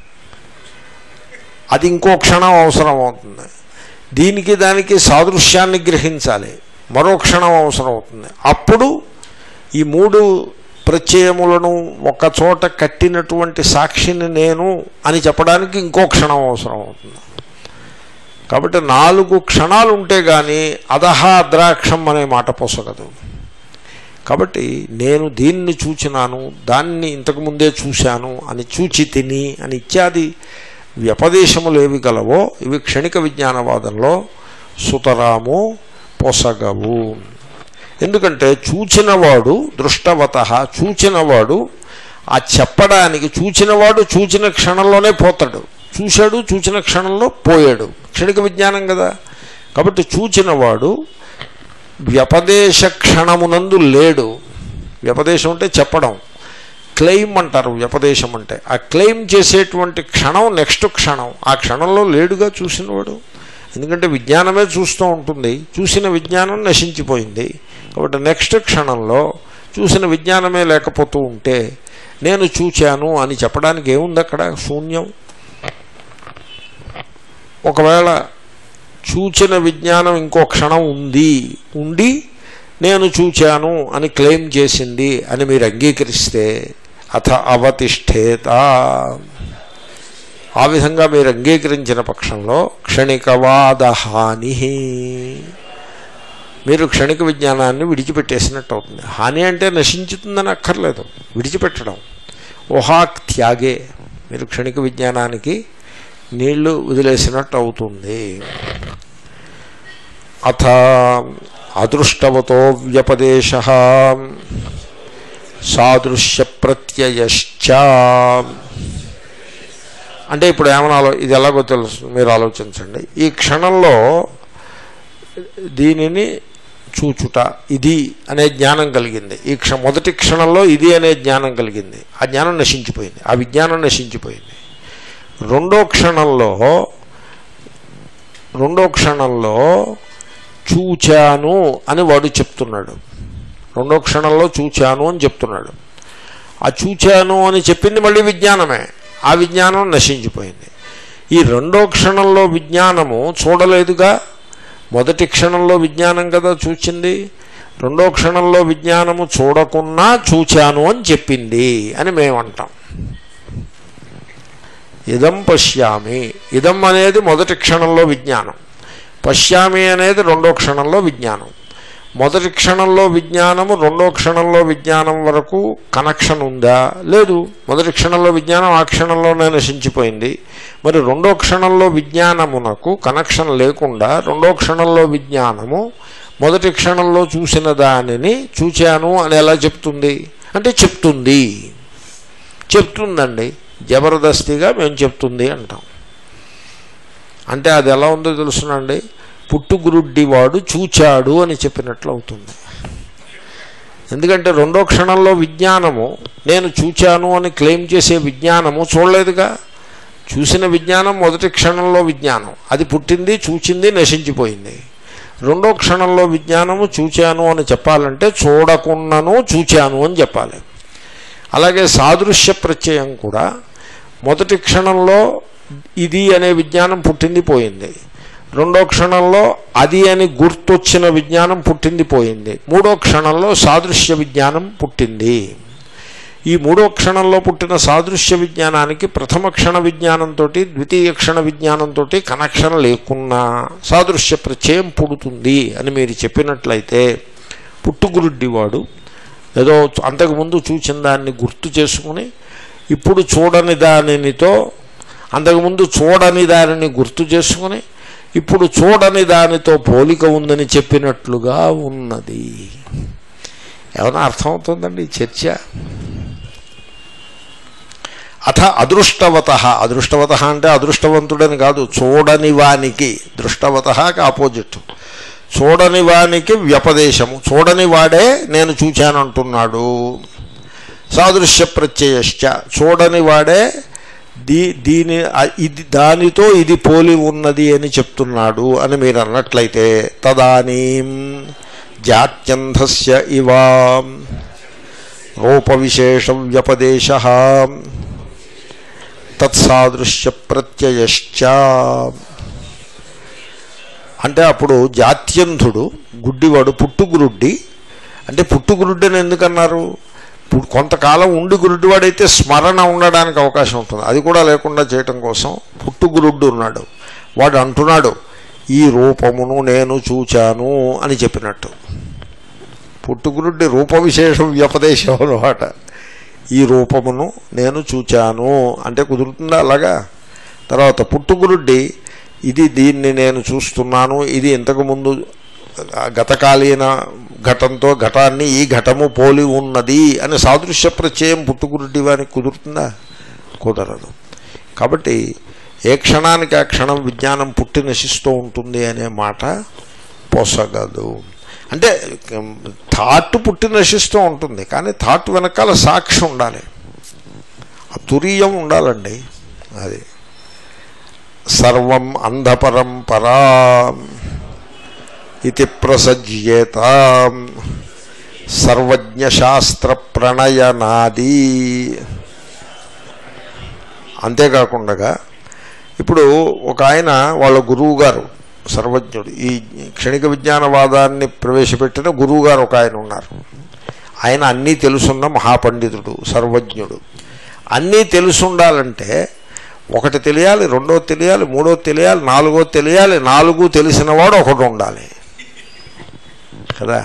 అది ఇంకో క్షణం అవసరం అవుతుంది దీనికి దానికి సాదృశ్యాన్ని గ్రహించాలి మరో క్షణం అవసరం అవుతుంది అప్పుడు ఈ మూడు ప్రత్యయములను ఒక చోట కట్టినటువంటి సాక్షిని నేను అని చెప్పడానికి ఇంకో క్షణం అవసరం అవుతుంది కాబట్టి నాలుగు క్షణాలు ఉంటే కానీ అదహ అద్రాక్షం అనే మాట పోసగదు కాబట్టి నేను దీన్ని చూచినాను దాన్ని ఇంతకుముందే చూశాను అని చూచి తిని అని ఇత్యాది వ్యపదేశములు ఏవి గలవో ఇవి క్షణిక విజ్ఞానవాదంలో సుతరాము పొసగవు ఎందుకంటే చూచినవాడు దృష్టవత చూచినవాడు ఆ చెప్పడానికి చూచినవాడు చూచిన క్షణంలోనే పోతాడు చూశాడు చూచిన క్షణంలో పోయాడు క్షణిక విజ్ఞానం కదా కాబట్టి చూచినవాడు వ్యపదేశ క్షణమునందు లేడు వ్యపదేశం అంటే చెప్పడం క్లెయిమ్ అంటారు వ్యపదేశం అంటే ఆ క్లెయిమ్ చేసేటువంటి క్షణం నెక్స్ట్ క్షణం ఆ క్షణంలో లేడుగా చూసినవాడు ఎందుకంటే విజ్ఞానమే చూస్తూ ఉంటుంది చూసిన విజ్ఞానం నశించిపోయింది కాబట్టి నెక్స్ట్ క్షణంలో చూసిన విజ్ఞానమే లేకపోతూ ఉంటే నేను చూచాను అని చెప్పడానికి ఏముంది అక్కడ శూన్యం ఒకవేళ చూచిన విజ్ఞానం ఇంకో క్షణం ఉంది ఉండి నేను చూచాను అని క్లెయిమ్ చేసింది అని మీరు అంగీకరిస్తే అథ అవతిష్ఠేత ఆ విధంగా మీరు అంగీకరించిన పక్షంలో క్షణికవాద హాని మీరు క్షణిక విజ్ఞానాన్ని విడిచిపెట్టేసినట్టు అవుతుంది హాని అంటే నశించుతుందని అక్కర్లేదు విడిచిపెట్టడం ఓహాక్ త్యాగే మీరు క్షణిక విజ్ఞానానికి నీళ్లు వదిలేసినట్టు అవుతుంది అథ అదృష్టవతో వ్యపదేశ సాదృశ్య ప్రత్యయశ్చ అంటే ఇప్పుడు ఏమన్నా ఆలో ఇది ఎలాగో తెలుసు మీరు ఆలోచించండి ఈ క్షణంలో దీనిని చూచుట ఇది అనే జ్ఞానం కలిగింది ఈ క్ష మొదటి క్షణంలో ఇది అనే జ్ఞానం కలిగింది ఆ జ్ఞానం నశించిపోయింది ఆ విజ్ఞానం నశించిపోయింది రెండో క్షణంలో రెండో క్షణంలో చూచాను అని వాడు చెప్తున్నాడు రెండో క్షణంలో చూచాను అని చెప్తున్నాడు ఆ చూచాను అని చెప్పింది మళ్ళీ విజ్ఞానమే ఆ విజ్ఞానం నశించిపోయింది ఈ రెండో క్షణంలో విజ్ఞానము చూడలేదుగా మొదటి క్షణంలో విజ్ఞానం కదా చూచింది రెండో క్షణంలో విజ్ఞానము చూడకున్నా చూచాను అని చెప్పింది అని మేము అంటాం ఇదం పశ్యామి ఇదం అనేది మొదటి క్షణంలో విజ్ఞానం పశ్యామి అనేది రెండో క్షణంలో విజ్ఞానం మొదటి క్షణంలో విజ్ఞానము రెండో క్షణంలో విజ్ఞానం వరకు కనెక్షన్ ఉందా లేదు మొదటి క్షణంలో విజ్ఞానం ఆ క్షణంలోనే నశించిపోయింది మరి రెండో క్షణంలో విజ్ఞానమునకు కనెక్షన్ లేకుండా రెండో క్షణంలో విజ్ఞానము మొదటి క్షణంలో చూసిన దానిని చూచాను అని ఎలా చెప్తుంది అంటే చెప్తుంది చెప్తుందండి జబర్దస్తిగా మేము చెప్తుంది అంటాం అంటే అది ఎలా ఉందో తెలుసునండి పుట్టుగురుడ్డివాడు చూచాడు అని చెప్పినట్లు అవుతుంది ఎందుకంటే రెండో క్షణంలో విజ్ఞానము నేను చూచాను అని క్లెయిమ్ చేసే విజ్ఞానము చూడలేదుగా చూసిన విజ్ఞానం మొదటి క్షణంలో విజ్ఞానం అది పుట్టింది చూచింది నశించిపోయింది రెండో క్షణంలో విజ్ఞానము చూచాను అని చెప్పాలంటే చూడకున్నను చూచాను అని చెప్పాలి అలాగే సాదృశ్య ప్రత్యయం కూడా మొదటి క్షణంలో ఇది అనే విజ్ఞానం పుట్టింది పోయింది రెండో క్షణంలో అది అని గుర్తొచ్చిన విజ్ఞానం పుట్టింది పోయింది మూడో క్షణంలో సాదృశ్య విజ్ఞానం పుట్టింది ఈ మూడో క్షణంలో పుట్టిన సాదృశ్య విజ్ఞానానికి ప్రథమ క్షణ విజ్ఞానంతో ద్వితీయ క్షణ విజ్ఞానంతో కనెక్షన్ లేకున్నా సాదృశ్య ప్రత్యయం పుడుతుంది అని మీరు చెప్పినట్లయితే పుట్టుగురుడ్డివాడు ఏదో అంతకుముందు చూచిన దాన్ని గుర్తు చేసుకుని ఇప్పుడు చూడని దానినితో అంతకుముందు చూడని దానిని గుర్తు చేసుకుని ఇప్పుడు చూడని దానితో పోలిక ఉందని చెప్పినట్లుగా ఉన్నది ఏమైనా అర్థమవుతుందండి ఈ చర్చ అథ అదృష్టవత అదృష్టవత అంటే అదృష్టవంతుడని కాదు చూడని వానికి దృష్టవతకి ఆపోజిట్ చూడని వానికి వ్యపదేశము చూడని వాడే నేను చూచానంటున్నాడు సాదృశ్య ప్రత్యయశ్చ చూడని వాడే దీ దీని ఆ- ఇది దానితో ఇది పోలి ఉన్నది అని చెప్తున్నాడు అని మీరు అన్నట్లయితే తదానీం జాత్యంధస్య ఇవా రూపవిశేష వ్యపదేశ తత్సాదృశ్య ప్రత్యయశ్చ అంటే అప్పుడు జాత్యంధుడు గుడ్డివాడు పుట్టుగురుడ్డి అంటే పుట్టుగురుడ్డి అని ఎందుకన్నారు పు- కొంతకాలం ఉండి గురుడ్డివాడైతే స్మరణ ఉండడానికి అవకాశం ఉంటుంది అది కూడా లేకుండా చేయటం కోసం పుట్టుగురుడ్డు ఉన్నాడు వాడు అంటున్నాడు ఈ రూపమును నేను చూచాను అని చెప్పినట్టు పుట్టుగురుడ్డి రూప విశేషం వ్యపదేశం అనమాట ఈ రూపమును నేను చూచాను అంటే కుదురుతుందా అలాగా తర్వాత పుట్టుగురుడ్డి ఇది దీన్ని నేను చూస్తున్నాను ఇది ఇంతకుముందు ఆ గతకాలీన ఘటంతో ఘటాన్ని ఈ ఘటము పోలి ఉన్నది అని సాదృశ్య ప్రత్యయం పుట్టుగురుడ్డి వానికి కుదురుతుందా కుదరదు కాబట్టి ఏ క్షణానికి ఆ క్షణం విజ్ఞానం పుట్టి నశిస్తూ ఉంటుంది అనే మాట పోసగదు అంటే థాట్ పుట్టి నశిస్తూ ఉంటుంది కానీ థాట్ వెనకాల సాక్షి ఉండాలి ఆ తురీయం ఉండాలండి అది సర్వం అంధపరంపరా ఇది ప్రసజ్యేత సర్వజ్ఞశాస్త్ర ప్రణయనాది అంతేకాకుండా ఇప్పుడు ఒక ఆయన వాళ్ళ గురువు గారు సర్వజ్ఞుడు ఈ క్షణిక విజ్ఞానవాదాన్ని ప్రవేశపెట్టిన గురువు గారు ఒక ఆయన ఉన్నారు ఆయన అన్నీ తెలుసున్న మహాపండితుడు సర్వజ్ఞుడు అన్నీ తెలుసుండాలంటే ఒకటి తెలియాలి రెండో తెలియాలి మూడో తెలియాలి నాలుగో తెలియాలి నాలుగు తెలిసినవాడు ఒకటి ఉండాలి కదా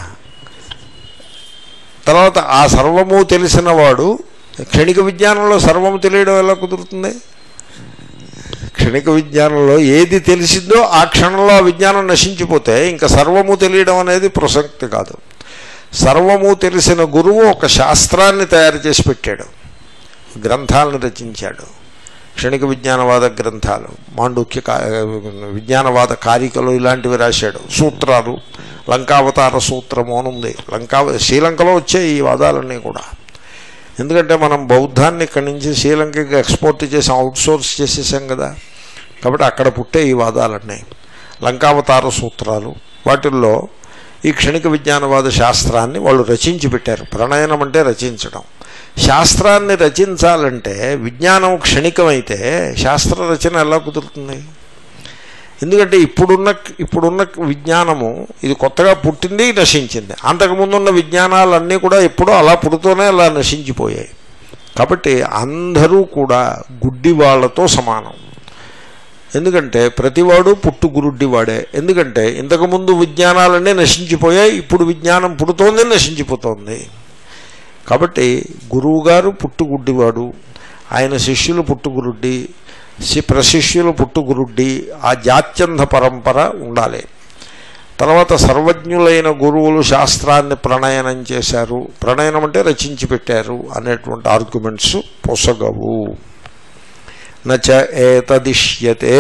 తర్వాత ఆ సర్వము తెలిసినవాడు క్షణిక విజ్ఞానంలో సర్వము తెలియడం ఎలా కుదురుతుంది క్షణిక విజ్ఞానంలో ఏది తెలిసిందో ఆ క్షణంలో ఆ విజ్ఞానం నశించిపోతే ఇంకా సర్వము తెలియడం అనేది ప్రసక్తి కాదు సర్వము తెలిసిన గురువు ఒక శాస్త్రాన్ని తయారు చేసి పెట్టాడు గ్రంథాలను రచించాడు క్షణిక విజ్ఞానవాద గ్రంథాలు మాండుక్య కా- విజ్ఞానవాద కారికలు ఇలాంటివి రాశాడు సూత్రాలు లంకావతార సూత్రము అని ఉంది లంకా శ్రీలంకలో వచ్చే ఈ వాదాలన్నీ కూడా ఎందుకంటే మనం బౌద్ధాన్ని ఇక్కడి నుంచి శ్రీలంకకి ఎక్స్పోర్ట్ చేసాం అవుట్సోర్స్ చేసేసాం కదా కాబట్టి అక్కడ పుట్టే ఈ వాదాలన్నీ లంకావతార సూత్రాలు వాటిల్లో ఈ క్షణిక విజ్ఞానవాద శాస్త్రాన్ని వాళ్ళు రచించి పెట్టారు ప్రణయనం అంటే రచించడం శాస్త్రాన్ని రచించాలంటే విజ్ఞానం క్షణికమైతే శాస్త్ర రచన ఎలా కుదురుతుంది ఎందుకంటే ఇప్పుడున్న ఇప్పుడున్న విజ్ఞానము ఇది కొత్తగా పుట్టింది నశించింది అంతకుముందున్న విజ్ఞానాలన్నీ కూడా ఎప్పుడో అలా పుడుతూనే అలా నశించిపోయాయి కాబట్టి అందరూ కూడా గుడ్డి వాళ్ళతో సమానం ఎందుకంటే ప్రతివాడు పుట్టు గురుడ్డివాడే ఎందుకంటే ఇంతకుముందు విజ్ఞానాలన్నీ నశించిపోయాయి ఇప్పుడు విజ్ఞానం పుడుతోంది నశించిపోతోంది కాబట్టి గురువుగారు పుట్టుగుడ్డివాడు ఆయన శిష్యులు పుట్టుగురుడ్డి శి- ప్రశిష్యులు పుట్టుగురుడ్డి ఆ జాత్యంధ పరంపర ఉండాలి తర్వాత సర్వజ్ఞులైన గురువులు శాస్త్రాన్ని ప్రణయనం చేశారు ప్రణయనం అంటే రచించి పెట్టారు అనేటువంటి ఆర్గ్యుమెంట్స్ పొసగవు నచ ఏతదిష్యతే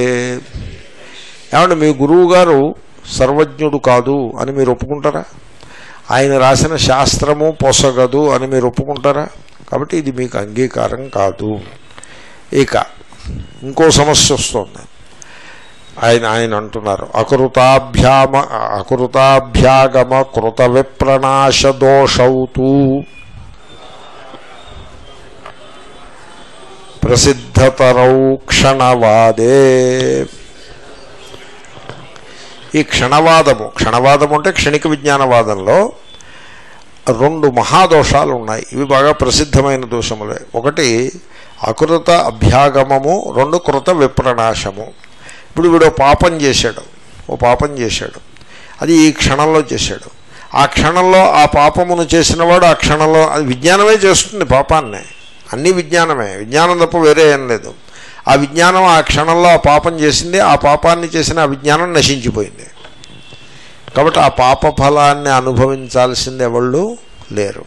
ఏమంటే మీ గురువు గారు సర్వజ్ఞుడు కాదు అని మీరు ఒప్పుకుంటారా ఆయన రాసిన శాస్త్రము పొసగదు అని మీరు ఒప్పుకుంటారా కాబట్టి ఇది మీకు అంగీకారం కాదు ఇక ఇంకో సమస్య వస్తుంది ఆయన ఆయన అంటున్నారు అకృతాభ్యామ అకృతాభ్యాగమ కృత విప్రణాశ దోషౌతూ ప్రసిద్ధతరౌ క్షణవాదే ఈ క్షణవాదము క్షణవాదము అంటే క్షణిక విజ్ఞానవాదంలో రెండు మహాదోషాలు ఉన్నాయి ఇవి బాగా ప్రసిద్ధమైన దోషములే ఒకటి అకృత అభ్యాగమము రెండు కృత విప్రణాశము ఇప్పుడు వీడు ఓ పాపం చేశాడు ఓ పాపం చేశాడు అది ఈ క్షణంలో చేశాడు ఆ క్షణంలో ఆ పాపమును చేసినవాడు ఆ క్షణంలో అది విజ్ఞానమే చేస్తుంది పాపాన్ని అన్నీ విజ్ఞానమే విజ్ఞానం తప్ప వేరే ఏం లేదు ఆ విజ్ఞానం ఆ క్షణంలో ఆ పాపం చేసింది ఆ పాపాన్ని చేసిన ఆ విజ్ఞానం నశించిపోయింది కాబట్టి ఆ పాప ఫలాన్ని అనుభవించాల్సింది ఎవళ్ళు లేరు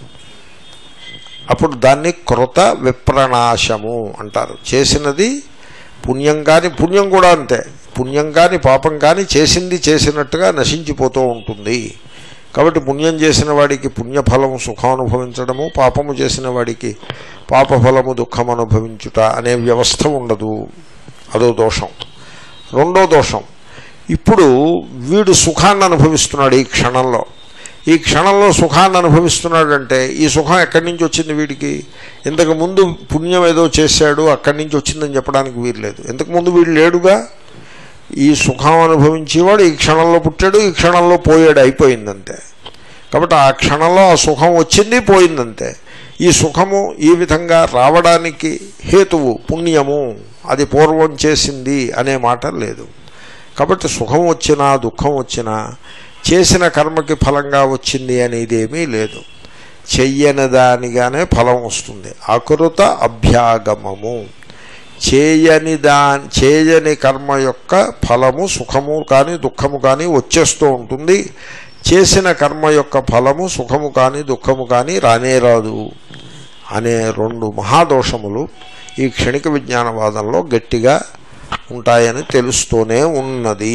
అప్పుడు దాన్ని కృత విప్రణాశము అంటారు చేసినది పుణ్యం కానీ పుణ్యం కూడా అంతే పుణ్యం కానీ పాపం కానీ చేసింది చేసినట్టుగా నశించిపోతూ ఉంటుంది కాబట్టి పుణ్యం చేసిన వాడికి పుణ్యఫలము సుఖం అనుభవించడము పాపము చేసిన వాడికి పాపఫలము దుఃఖం అనుభవించుట అనే వ్యవస్థ ఉండదు అదో దోషం రెండో దోషం ఇప్పుడు వీడు సుఖాన్ని అనుభవిస్తున్నాడు ఈ క్షణంలో ఈ క్షణంలో సుఖాన్ని అనుభవిస్తున్నాడంటే ఈ సుఖం ఎక్కడి నుంచి వచ్చింది వీడికి ఇంతకు ముందు పుణ్యం ఏదో చేశాడు అక్కడి నుంచి వచ్చిందని చెప్పడానికి వీలు లేదు ఇంతకు ముందు వీడు లేడుగా ఈ సుఖం అనుభవించేవాడు ఈ క్షణంలో పుట్టాడు ఈ క్షణంలో పోయాడు అయిపోయిందంతే కాబట్టి ఆ క్షణంలో ఆ సుఖం వచ్చింది పోయిందంతే ఈ సుఖము ఈ విధంగా రావడానికి హేతువు పుణ్యము అది పూర్వం చేసింది అనే మాట లేదు కాబట్టి సుఖం వచ్చినా దుఃఖం వచ్చినా చేసిన కర్మకి ఫలంగా వచ్చింది అనేది ఏమీ లేదు చెయ్యని దానిగానే ఫలం వస్తుంది అకృత అభ్యాగమము చేయని దాని చేయని కర్మ యొక్క ఫలము సుఖము కానీ దుఃఖము కానీ వచ్చేస్తూ ఉంటుంది చేసిన కర్మ యొక్క ఫలము సుఖము కానీ దుఃఖము కానీ రానే రాదు అనే రెండు మహాదోషములు ఈ క్షణిక విజ్ఞానవాదంలో గట్టిగా ఉంటాయని తెలుస్తూనే ఉన్నది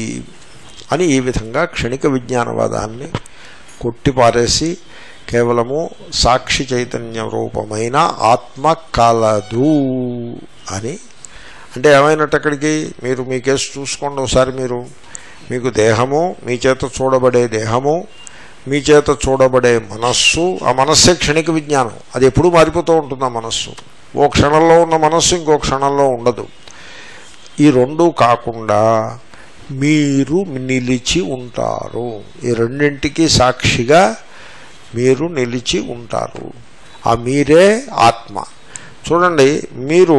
అని ఈ విధంగా క్షణిక విజ్ఞానవాదాన్ని కొట్టిపారేసి కేవలము సాక్షి చైతన్య రూపమైన ఆత్మ కలదు అని అంటే ఏమైనట్టు అక్కడికి మీరు మీ కేసు చూసుకోండి ఒకసారి మీరు మీకు దేహము మీ చేత చూడబడే దేహము మీ చేత చూడబడే మనస్సు ఆ మనస్సే క్షణిక విజ్ఞానం అది ఎప్పుడూ మారిపోతూ ఉంటుంది ఆ మనస్సు ఓ క్షణంలో ఉన్న మనస్సు ఇంకో క్షణంలో ఉండదు ఈ రెండు కాకుండా మీరు నిలిచి ఉంటారు ఈ రెండింటికి సాక్షిగా మీరు నిలిచి ఉంటారు ఆ మీరే ఆత్మ చూడండి మీరు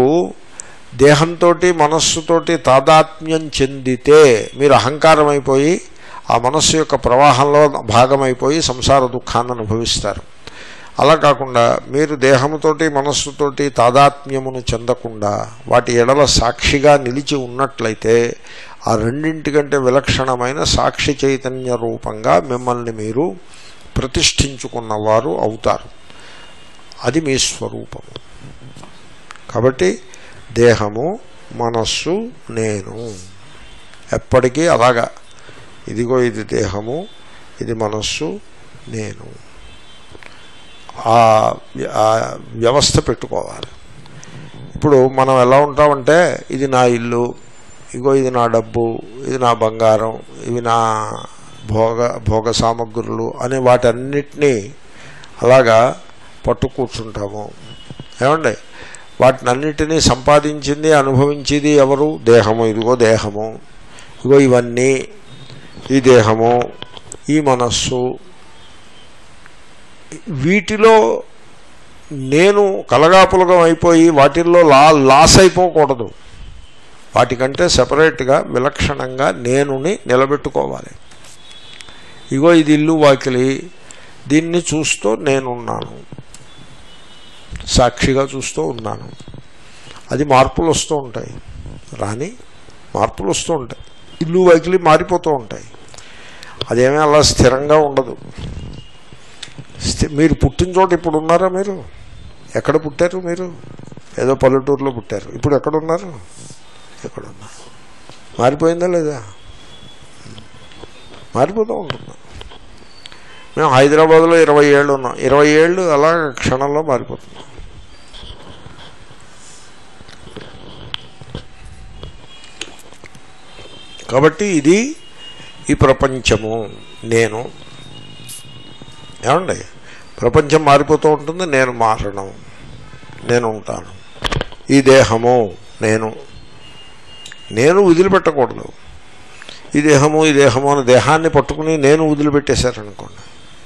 దేహంతో మనస్సుతోటి తాదాత్మ్యం చెందితే మీరు అహంకారం అయిపోయి ఆ మనస్సు యొక్క ప్రవాహంలో భాగమైపోయి సంసార దుఃఖాన్ని అనుభవిస్తారు అలా కాకుండా మీరు దేహముతోటి మనస్సుతోటి తాదాత్మ్యమును చెందకుండా వాటి ఎడల సాక్షిగా నిలిచి ఉన్నట్లయితే ఆ రెండింటికంటే విలక్షణమైన సాక్షి చైతన్య రూపంగా మిమ్మల్ని మీరు ప్రతిష్ఠించుకున్నవారు అవుతారు అది మీ స్వరూపము కాబట్టి దేహము మనస్సు నేను ఎప్పటికీ అలాగా ఇదిగో ఇది దేహము ఇది మనస్సు నేను ఆ ఆ వ్యవస్థ పెట్టుకోవాలి ఇప్పుడు మనం ఎలా ఉంటామంటే ఇది నా ఇల్లు ఇగో ఇది నా డబ్బు ఇది నా బంగారం ఇవి నా భోగ భోగ సామగ్రులు అనే వాటన్నిటినీ అలాగా పట్టు కూర్చుంటాము ఏమండి వాటిని అన్నిటినీ సంపాదించింది అనుభవించేది ఎవరు దేహము ఇదిగో దేహము ఇదిగో ఇవన్నీ ఈ దేహము ఈ మనస్సు వీటిలో నేను కలగాపులగం అయిపోయి వాటిల్లో లా లాస్ అయిపోకూడదు వాటికంటే సపరేట్గా విలక్షణంగా నేనుని నిలబెట్టుకోవాలి ఇగో ఇది ఇల్లు వాకిలి దీన్ని చూస్తూ నేనున్నాను సాక్షిగా చూస్తూ ఉన్నాను అది మార్పులు వస్తూ ఉంటాయి రాని మార్పులు వస్తూ ఉంటాయి ఇల్లు వాకిలి మారిపోతూ ఉంటాయి అదేమీ అలా స్థిరంగా ఉండదు స్థి- మీరు పుట్టిన చోట ఇప్పుడు ఉన్నారా మీరు ఎక్కడ పుట్టారు మీరు ఏదో పల్లెటూరులో పుట్టారు ఇప్పుడు ఎక్కడ ఉన్నారు ఎక్కడ ఉన్నారు మారిపోయిందా లేదా మారిపోతూ ఉంటుంది మేము హైదరాబాద్లో ఇరవై ఏళ్ళు ఉన్నాం ఇరవై ఏళ్ళు అలా క్షణంలో మారిపోతుంది కాబట్టి ఇది ఈ ప్రపంచము నేను ఏమండి ప్రపంచం మారిపోతూ ఉంటుంది నేను మారడం నేను ఉంటాను ఈ దేహము నేను నేను వదిలిపెట్టకూడదు ఈ దేహము ఈ దేహము అని దేహాన్ని పట్టుకుని నేను వదిలిపెట్టేశారనుకోండి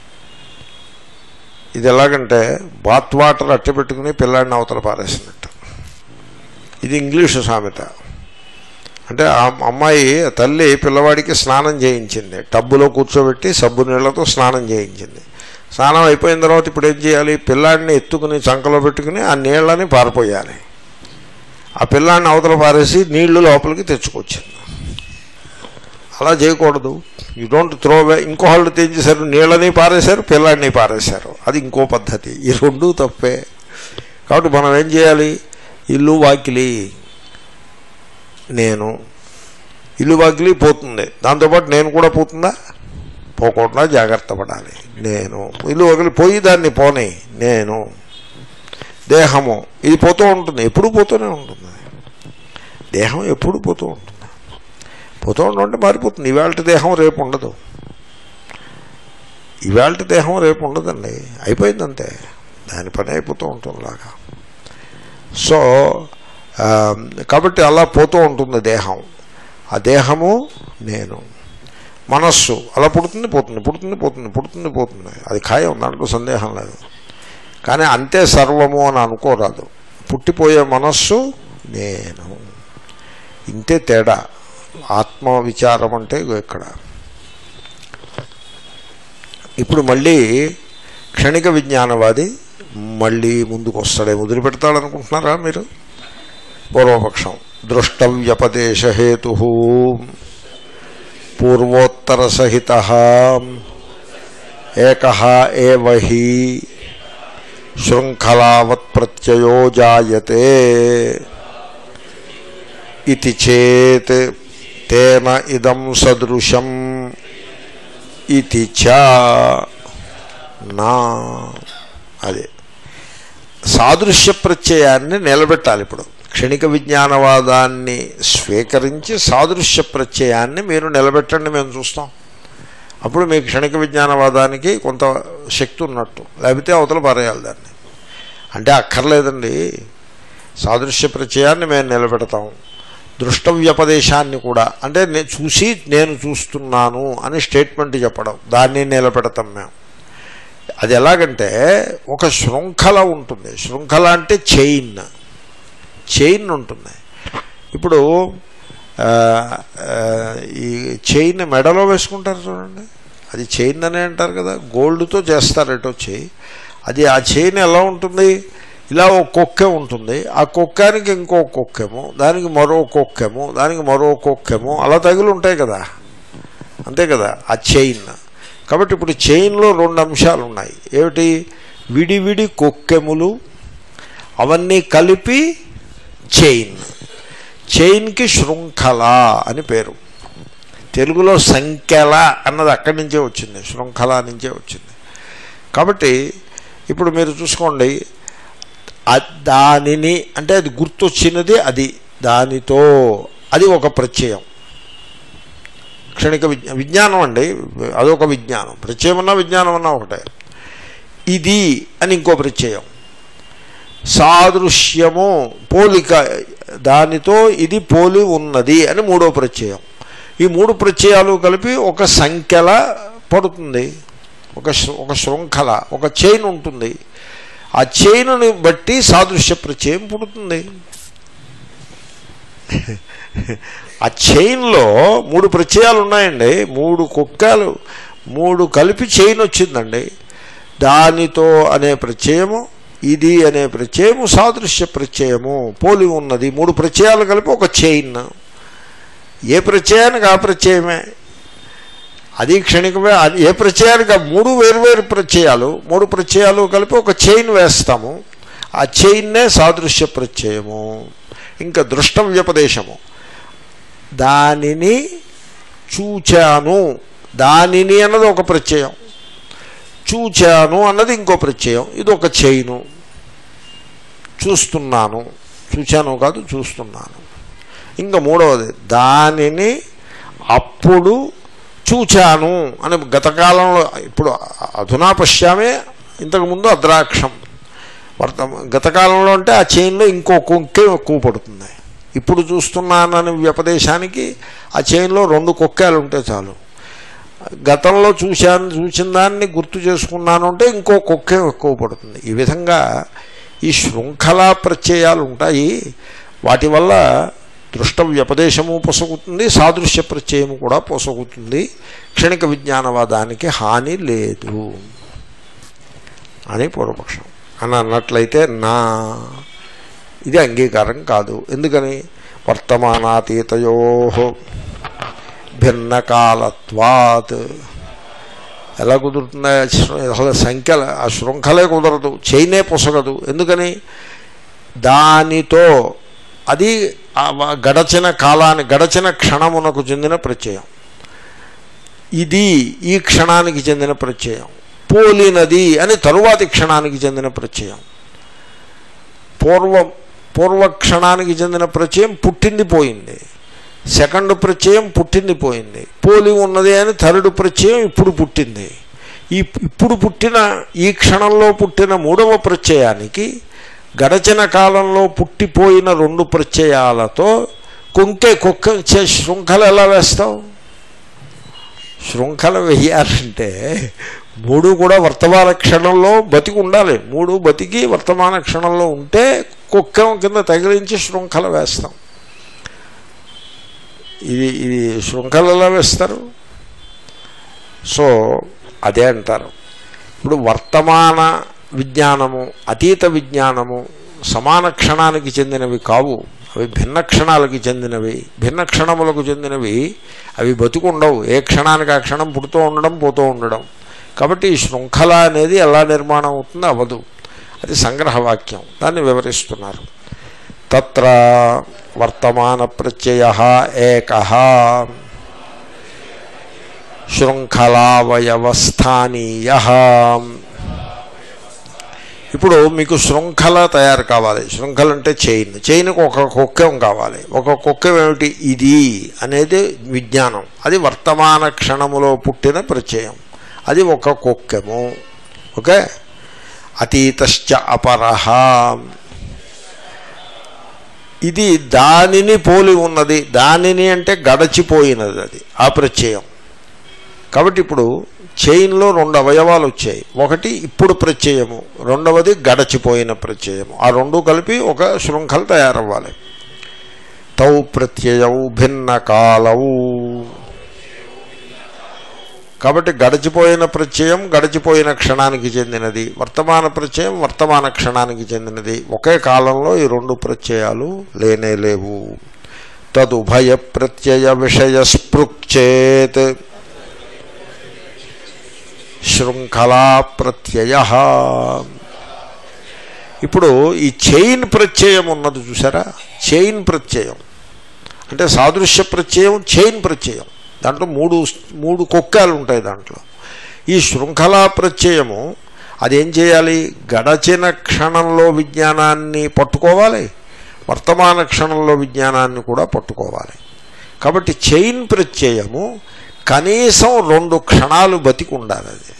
ఇది ఎలాగంటే బాత్ వాటర్ అట్టి పెట్టుకుని పిల్లాడిని అవతల పారేసినట్టు ఇది ఇంగ్లీషు సామెత అంటే ఆ అమ్మాయి తల్లి పిల్లవాడికి స్నానం చేయించింది టబ్బులో కూర్చోబెట్టి సబ్బు నీళ్లతో స్నానం చేయించింది స్నానం అయిపోయిన తర్వాత ఇప్పుడు ఏం చేయాలి పిల్లాడిని ఎత్తుకుని చంకలో పెట్టుకుని ఆ నీళ్ళని పారిపోయాలి ఆ పిల్లాడిని అవతల పారేసి నీళ్లు లోపలికి తెచ్చుకొచ్చింది అలా చేయకూడదు యూ డోంట్ త్రో అవే ఇంకో వాళ్ళు ఏం చేశారు నీళ్ళని పారేశారు పిల్లాడిని పారేశారు అది ఇంకో పద్ధతి ఈ రెండూ తప్పే కాబట్టి మనం ఏం చేయాలి ఇల్లు వాకిలి నేను ఇల్లు వాకిలి పోతుంది దాంతోపాటు నేను కూడా పోతుందా పోకుండా జాగ్రత్త పడాలి నేను ఇల్లు వదిలి పోయి దాన్ని పోని నేను దేహము ఇది పోతూ ఉంటుంది ఎప్పుడు పోతూనే ఉంటుంది దేహం ఎప్పుడు పోతూ ఉంటుంది పోతూ ఉంటే మారిపోతుంది ఇవాళ దేహం రేపు ఉండదు ఇవాళ దేహం రేపు ఉండదండి అయిపోయిందంతే దాని పని అయిపోతూ ఉంటుంది లాగా సో ఆ, కాబట్టి అలా పోతూ ఉంటుంది దేహం ఆ దేహము నేను మనస్సు అలా పుడుతుంది పోతుంది పుడుతుంది పోతుంది పుడుతుంది పోతుంది అది ఖాయం దాంట్లో సందేహం లేదు కానీ అంతే సర్వము అని అనుకోరాదు పుట్టిపోయే మనస్సు నేను ఇంతే తేడా ఆత్మ విచారం అంటే ఇగో ఇక్కడ ఇప్పుడు మళ్ళీ క్షణిక విజ్ఞానవాది మళ్ళీ ముందుకు వస్తాడే ముదిరి పెడతాడనుకుంటున్నారా మీరు పూర్వపక్షం దృష్టవ్యపదేశహేతు పూర్వోత్తర సహిత ఏక ఏవ హి శృంఖలావత్ ప్రత్యయో జాయతే ఇది చేత్ తేన ఇదం సదృశం ఇది చ నా అదే సాదృశ్య ప్రత్యయాన్ని నిలబెట్టాలి ఇప్పుడు క్షణిక విజ్ఞానవాదాన్ని స్వీకరించి సాదృశ్య ప్రత్యయాన్ని మీరు నిలబెట్టండి మేము చూస్తాం అప్పుడు మీ క్షణిక విజ్ఞానవాదానికి కొంత శక్తి ఉన్నట్టు లేకపోతే అవతల పారేయాలి దాన్ని అంటే అక్కర్లేదండి సాదృశ్య ప్రత్యయాన్ని మేము నిలబెడతాం దృష్టవ్యపదేశాన్ని కూడా అంటే నేను చూసి నేను చూస్తున్నాను అని స్టేట్మెంట్ చెప్పడం దాన్ని నిలబెడతాం మేము అది ఎలాగంటే ఒక శృంఖల ఉంటుంది శృంఖల అంటే చైన్ చైన్ ఉంటుంది ఇప్పుడు ఆ, ఆ, ఈ చైన్ మెడలో వేసుకుంటారు చూడండి అది చైన్ అనే అంటారు కదా గోల్డ్తో చేస్తారు ఎటో చేయి అది ఆ చైన్ ఎలా ఉంటుంది ఇలా ఒక కొక్కె ఉంటుంది ఆ కొక్కానికి ఇంకో కొక్కెము దానికి మరో కొక్కెము దానికి మరో కొక్కెము అలా తగిలి ఉంటాయి కదా అంతే కదా ఆ చైన్ కాబట్టి ఇప్పుడు చైన్లో రెండు అంశాలు ఉన్నాయి ఏమిటి విడివిడి కొక్కెములు అవన్నీ కలిపి చైన్ చైన్కి శృంఖల అని పేరు తెలుగులో సంఖ్యల అన్నది అక్కడి నుంచే వచ్చింది శృంఖల నుంచే వచ్చింది కాబట్టి ఇప్పుడు మీరు చూసుకోండి అ- దానిని అంటే అది గుర్తొచ్చినది అది దానితో అది ఒక ప్రత్యయం క్షణిక విజ్ఞా విజ్ఞానం అండి అదొక విజ్ఞానం ప్రత్యయం అన్నా విజ్ఞానం అన్నా ఒకటే ఇది అని ఇంకో ప్రత్యయం సాదృశ్యము పోలిక దానితో ఇది పోలి ఉన్నది అని మూడో ప్రత్యయం ఈ మూడు ప్రత్యయాలు కలిపి ఒక సంఖ్యల పడుతుంది ఒక శృ- ఒక శృంఖల ఒక చైన్ ఉంటుంది ఆ చైన్ని బట్టి సాదృశ్య ప్రత్యయం పుడుతుంది ఆ చైన్లో మూడు ప్రత్యయాలు ఉన్నాయండి మూడు కుక్కలు మూడు కలిపి చైన్ వచ్చిందండి దానితో అనే ప్రత్యయము ఇది అనే ప్రత్యయము సాదృశ్య ప్రత్యయము పోలి ఉన్నది మూడు ప్రత్యయాలు కలిపి ఒక చైన్ ఏ ప్రత్యయానికి ఆ ప్రత్యయమే అది క్షణికమే అది ఏ ప్రత్యయానికి ఆ మూడు వేరువేరు ప్రత్యయాలు మూడు ప్రత్యయాలు కలిపి ఒక చైన్ వేస్తాము ఆ చైన్నే సాదృశ్య ప్రత్యయము ఇంకా దృష్ట వ్యపదేశము దానిని చూచాను దానిని అన్నది ఒక ప్రత్యయం చూచాను అన్నది ఇంకో ప్రత్యయం ఇది ఒక చైను చూస్తున్నాను చూచాను కాదు చూస్తున్నాను ఇంకా మూడవది దానిని అప్పుడు చూచాను అని గతకాలంలో ఇప్పుడు అధునా పశ్యామే ఇంతకుముందు అద్రాక్షం వర్త గతకాలంలో అంటే ఆ చైన్లో ఇంకో కుక్కే ఎక్కువ పడుతుంది ఇప్పుడు చూస్తున్నానని వ్యపదేశానికి ఆ చైన్లో రెండు కుక్కాలు ఉంటే చాలు గతంలో చూశాను చూసిన దాన్ని గుర్తు చేసుకున్నాను అంటే ఇంకో కుక్కే ఎక్కువ పడుతుంది ఈ విధంగా ఈ శృంఖలా ప్రత్యయాలు ఉంటాయి వాటి వల్ల దృష్ట వ్యపదేశము పొసగుతుంది సాదృశ్య ప్రత్యయము కూడా పొసగుతుంది క్షణిక విజ్ఞానవాదానికి హాని లేదు అని పూర్వపక్షం అని అన్నట్లయితే నా ఇది అంగీకారం కాదు ఎందుకని వర్తమానాతీతయో భిన్నకాలత్వాత్ ఎలా కుదురుతుంది అసలు సంఖ్యల ఆ శృంఖలే కుదరదు చైనే పొసగదు ఎందుకని దానితో అది ఆ వ- గడచిన కాలాన్ని గడచిన క్షణమునకు చెందిన ప్రత్యయం ఇది ఈ క్షణానికి చెందిన ప్రత్యయం పోలినది అని తరువాతి క్షణానికి చెందిన ప్రత్యయం పూర్వం పూర్వక్షణానికి చెందిన ప్రత్యయం పుట్టింది పోయింది సెకండ్ ప్రత్యయం పుట్టింది పోయింది పోలి ఉన్నది అని థర్డ్ ప్రత్యయం ఇప్పుడు పుట్టింది ఈ ఇప్పుడు పుట్టిన ఈ క్షణంలో పుట్టిన మూడవ ప్రత్యయానికి గడచిన కాలంలో పుట్టిపోయిన రెండు ప్రత్యయాలతో కొంకె కుక్క చే శృంఖల ఎలా వేస్తావు శృంఖల వెయ్యాలంటే మూడు కూడా వర్తమాన క్షణంలో బతికి ఉండాలి మూడు బతికి వర్తమాన క్షణంలో ఉంటే కుక్కం కింద తగిలించి శృంఖల వేస్తాం ఇది ఇది శృంఖల ఎలా వేస్తారు సో అదే అంటారు ఇప్పుడు వర్తమాన విజ్ఞానము అతీత విజ్ఞానము సమాన క్షణానికి చెందినవి కావు అవి భిన్న క్షణాలకి చెందినవి భిన్న క్షణములకు చెందినవి అవి బతుకుండవు ఏ క్షణానికి ఆ క్షణం పుడుతూ ఉండడం పోతూ ఉండడం కాబట్టి ఈ శృంఖల అనేది ఎలా నిర్మాణం అవుతుందో అవ్వదు అది సంగ్రహవాక్యం దాన్ని వివరిస్తున్నారు తత్ర వర్తమాన ప్రత్యయ ఏక శృంఖలావయవస్థానీయ ఇప్పుడు మీకు శృంఖల తయారు కావాలి శృంఖల అంటే చైన్ చైన్కి ఒక కుక్కెం కావాలి ఒక కుక్కెం ఏమిటి ఇది అనేది విజ్ఞానం అది వర్తమాన క్షణములో పుట్టిన ప్రత్యయం అది ఒక కుక్కెము ఓకే అతీతశ్చ అపరహ ఇది దానిని పోలి ఉన్నది దానిని అంటే గడచిపోయినది అది ఆ ప్రత్యయం కాబట్టి ఇప్పుడు చైన్లో రెండు అవయవాలు వచ్చాయి ఒకటి ఇప్పుడు ప్రత్యయము రెండవది గడచిపోయిన ప్రత్యయము ఆ రెండు కలిపి ఒక శృంఖల తయారవ్వాలి తౌ ప్రత్యయవు భిన్న కాలవు కాబట్టి గడిచిపోయిన ప్రత్యయం గడిచిపోయిన క్షణానికి చెందినది వర్తమాన ప్రత్యయం వర్తమాన క్షణానికి చెందినది ఒకే కాలంలో ఈ రెండు ప్రత్యయాలు లేనే లేవు తదుభయ ప్రత్యయ విషయ స్పృక్చేత్ శృంఖలా ప్రత్యయ ఇప్పుడు ఈ చైన్ ప్రత్యయం ఉన్నది చూసారా చైన్ ప్రత్యయం అంటే సాదృశ్య ప్రత్యయం చైన్ ప్రత్యయం దాంట్లో మూడు మూడు కుక్కాలు ఉంటాయి దాంట్లో ఈ శృంఖలా ప్రత్యయము అదేం చేయాలి గడచిన క్షణంలో విజ్ఞానాన్ని పట్టుకోవాలి వర్తమాన క్షణంలో విజ్ఞానాన్ని కూడా పట్టుకోవాలి కాబట్టి చైన్ ప్రత్యయము కనీసం రెండు క్షణాలు బతికి ఉండాలి అది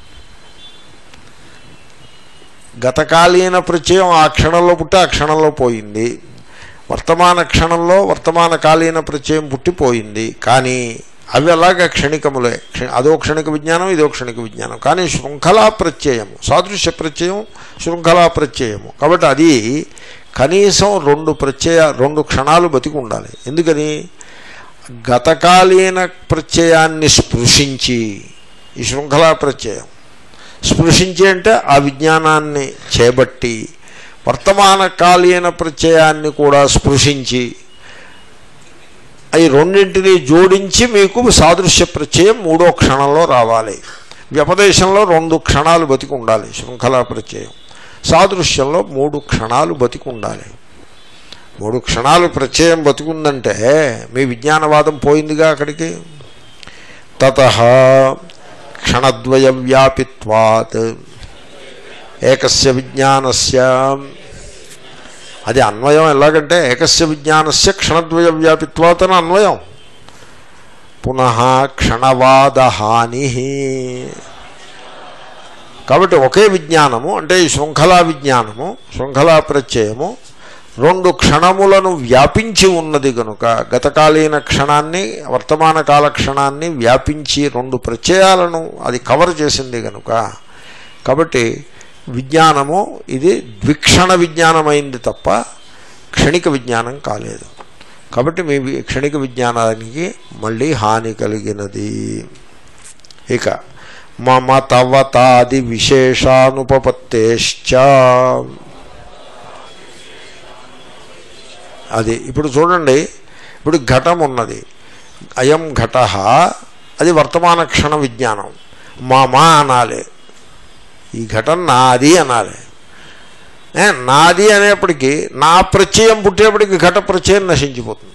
గతకాలీన ప్రత్యయం ఆ క్షణంలో పుట్టి ఆ క్షణంలో పోయింది వర్తమాన క్షణంలో వర్తమాన కాలీన ప్రత్యయం పుట్టిపోయింది కానీ అవి అలాగే క్షణికములే క్ష- అదో క్షణిక విజ్ఞానం ఇదో క్షణిక విజ్ఞానం కానీ శృంఖలా ప్రత్యయము సాదృశ్య ప్రత్యయం శృంఖలా ప్రత్యయము కాబట్టి అది కనీసం రెండు ప్రత్యయ రెండు క్షణాలు బతికి ఉండాలి ఎందుకని గతకాలీన ప్రత్యయాన్ని స్పృశించి ఈ శృంఖలా ప్రత్యయం స్పృశించి అంటే ఆ విజ్ఞానాన్ని చేపట్టి వర్తమాన కాలీన ప్రత్యయాన్ని కూడా స్పృశించి అవి రెండింటిని జోడించి మీకు సాదృశ్య ప్రత్యయం మూడో క్షణంలో రావాలి వ్యపదేశంలో రెండు క్షణాలు బతికి ఉండాలి శృంఖలా ప్రత్యయం సాదృశ్యంలో మూడు క్షణాలు బతికి ఉండాలి మూడు క్షణాలు ప్రత్యయం బతికుందంటే మీ విజ్ఞానవాదం పోయిందిగా అక్కడికి తత క్షణద్వయ వ్యాపిత్వాత్ ఏకస్య విజ్ఞానస్య అది అన్వయం ఎలాగంటే ఏకస్య విజ్ఞానస్య క్షణద్వయ వ్యాపిత్వాత్ అని అన్వయం పునః క్షణవాద హాని కాబట్టి ఒకే విజ్ఞానము అంటే ఈ శృంఖలా విజ్ఞానము శృంఖలా ప్రత్యయము రెండు క్షణములను వ్యాపించి ఉన్నది కనుక గతకాలీన క్షణాన్ని వర్తమాన కాల క్షణాన్ని వ్యాపించి రెండు ప్రత్యయాలను అది కవర్ చేసింది కనుక కాబట్టి విజ్ఞానము ఇది ద్విక్షణ విజ్ఞానమైంది తప్ప క్షణిక విజ్ఞానం కాలేదు కాబట్టి మీ వి- క్షణిక విజ్ఞానానికి మళ్ళీ హాని కలిగినది ఇక మమ తవతాది విశేషానుపపత్తేశ్చ అది ఇప్పుడు చూడండి ఇప్పుడు ఘటం ఉన్నది అయం ఘట అది వర్తమాన క్షణ విజ్ఞానం మామా అనాలి ఈ ఘటన నాది అనాలి ఏ, నాది అనేప్పటికీ నా ప్రత్యయం పుట్టేప్పటికి ఘట ప్రత్యయం నశించిపోతుంది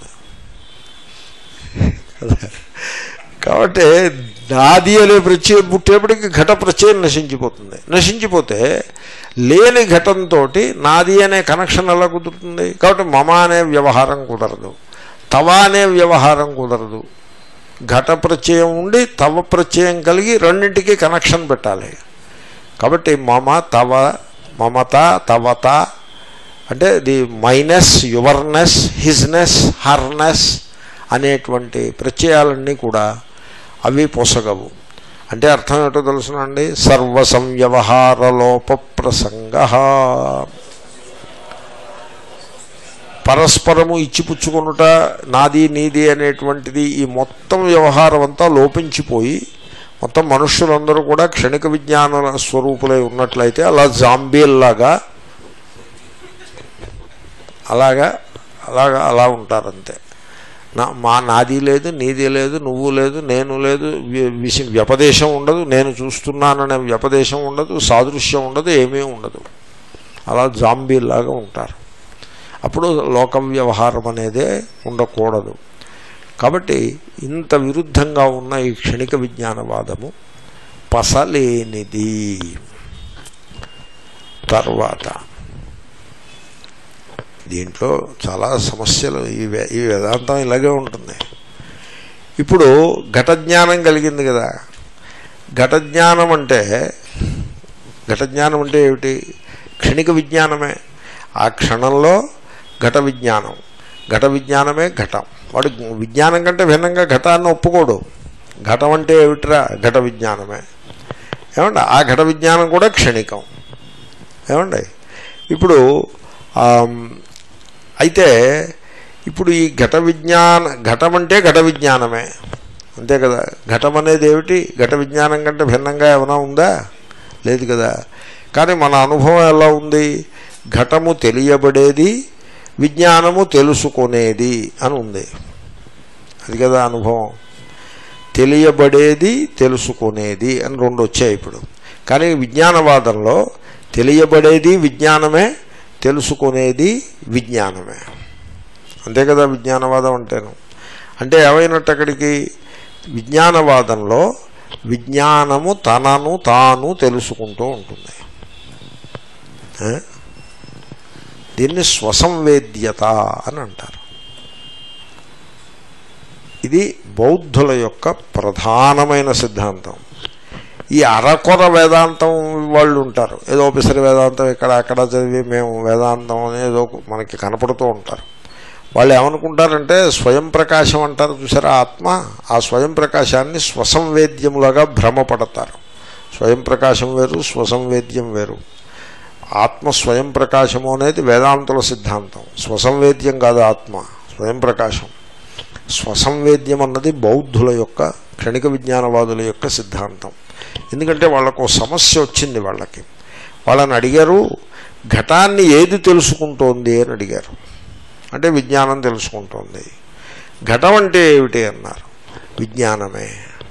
కాబట్టి నాది అనే ప్రత్యయం పుట్టేప్పటికి ఘట ప్రత్యయం నశించిపోతుంది నశించిపోతే లేని ఘటంతో నాది అనే కనెక్షన్ ఎలా కుదురుతుంది కాబట్టి మమ అనే వ్యవహారం కుదరదు తవ అనే వ్యవహారం కుదరదు ఘట ప్రత్యయం ఉండి తవ ప్రత్యయం కలిగి రెండింటికి కనెక్షన్ పెట్టాలి కాబట్టి మమ తవ మమత తవత అంటే ది మైనస్ యువర్నెస్ హిజ్నెస్ హర్నెస్ అనేటువంటి ప్రత్యయాలన్నీ కూడా అవి పొసగవు అంటే అర్థం ఏంటో తెలుసునండి సర్వ సంవ్యవహార లోప ప్రసంగ పరస్పరము ఇచ్చిపుచ్చుకునుట నాది నీది అనేటువంటిది ఈ మొత్తం వ్యవహారం అంతా లోపించిపోయి మొత్తం మనుష్యులందరూ కూడా క్షణిక విజ్ఞాన స్వరూపులై ఉన్నట్లయితే అలా జాంబీల్లాగా అలాగా అలాగా అలా ఉంటారంతే నా మా నాది లేదు నీది లేదు నువ్వు లేదు నేను లేదు వి- విసి వ్యపదేశం ఉండదు నేను చూస్తున్నాననే వ్యపదేశం ఉండదు సాదృశ్యం ఉండదు ఏమీ ఉండదు అలా జాంబీలాగా ఉంటారు అప్పుడు లోక వ్యవహారం అనేదే ఉండకూడదు కాబట్టి ఇంత విరుద్ధంగా ఉన్న ఈ క్షణిక విజ్ఞానవాదము పసలేనిది తర్వాత దీంట్లో చాలా సమస్యలు ఈ వే- ఈ వేదాంతం ఇలాగే ఉంటుంది ఇప్పుడు ఘట జ్ఞానం కలిగింది కదా ఘట జ్ఞానం అంటే ఘట జ్ఞానం అంటే ఏమిటి క్షణిక విజ్ఞానమే ఆ క్షణంలో ఘట విజ్ఞానం ఘట విజ్ఞానమే ఘటం వాడు విజ్ఞానం కంటే భిన్నంగా ఘటాన్ని ఒప్పుకోడు ఘటం అంటే ఏమిట్రా ఘట విజ్ఞానమే ఏమండి ఆ ఘట విజ్ఞానం కూడా క్షణికం ఏమండి ఇప్పుడు ఆమ్, అయితే ఇప్పుడు ఈ ఘట విజ్ఞాన ఘటం అంటే ఘట విజ్ఞానమే అంతే కదా ఘటం అనేది ఏమిటి ఘట విజ్ఞానం కంటే భిన్నంగా ఏమైనా ఉందా లేదు కదా కానీ మన అనుభవం ఎలా ఉంది ఘటము తెలియబడేది విజ్ఞానము తెలుసుకునేది అని ఉంది అది కదా అనుభవం తెలియబడేది తెలుసుకునేది అని రెండు వచ్చాయి ఇప్పుడు కానీ విజ్ఞానవాదంలో తెలియబడేది విజ్ఞానమే తెలుసుకునేది విజ్ఞానమే అంతే కదా విజ్ఞానవాదం అంటేను అంటే ఏమైనట్టు అక్కడికి విజ్ఞానవాదంలో విజ్ఞానము తనను తాను తెలుసుకుంటూ ఉంటుంది ఏ? దీన్ని స్వసంవేద్యత అని అంటారు ఇది బౌద్ధుల యొక్క ప్రధానమైన సిద్ధాంతం ఈ అరకొర వేదాంతం వాళ్ళు ఉంటారు ఏదో పిసరి వేదాంతం ఇక్కడ అక్కడ చదివి మేము వేదాంతం అనేదో మనకి కనపడుతూ ఉంటారు వాళ్ళు ఏమనుకుంటారంటే స్వయం ప్రకాశం అంటారు చూసారా ఆత్మ ఆ స్వయం ప్రకాశాన్ని స్వసంవేద్యములుగా భ్రమపడతారు స్వయం ప్రకాశం వేరు స్వసంవేద్యం వేరు ఆత్మ స్వయం ప్రకాశము అనేది వేదాంతుల సిద్ధాంతం స్వసంవేద్యం కాదు ఆత్మ స్వయం ప్రకాశం స్వసంవేద్యం అన్నది బౌద్ధుల యొక్క క్షణిక విజ్ఞానవాదుల యొక్క సిద్ధాంతం ఎందుకంటే వాళ్ళకు సమస్య వచ్చింది వాళ్ళకి వాళ్ళని అడిగారు ఘటాన్ని ఏది తెలుసుకుంటోంది అని అడిగారు అంటే విజ్ఞానం తెలుసుకుంటోంది ఘటం అంటే ఏమిటి అన్నారు విజ్ఞానమే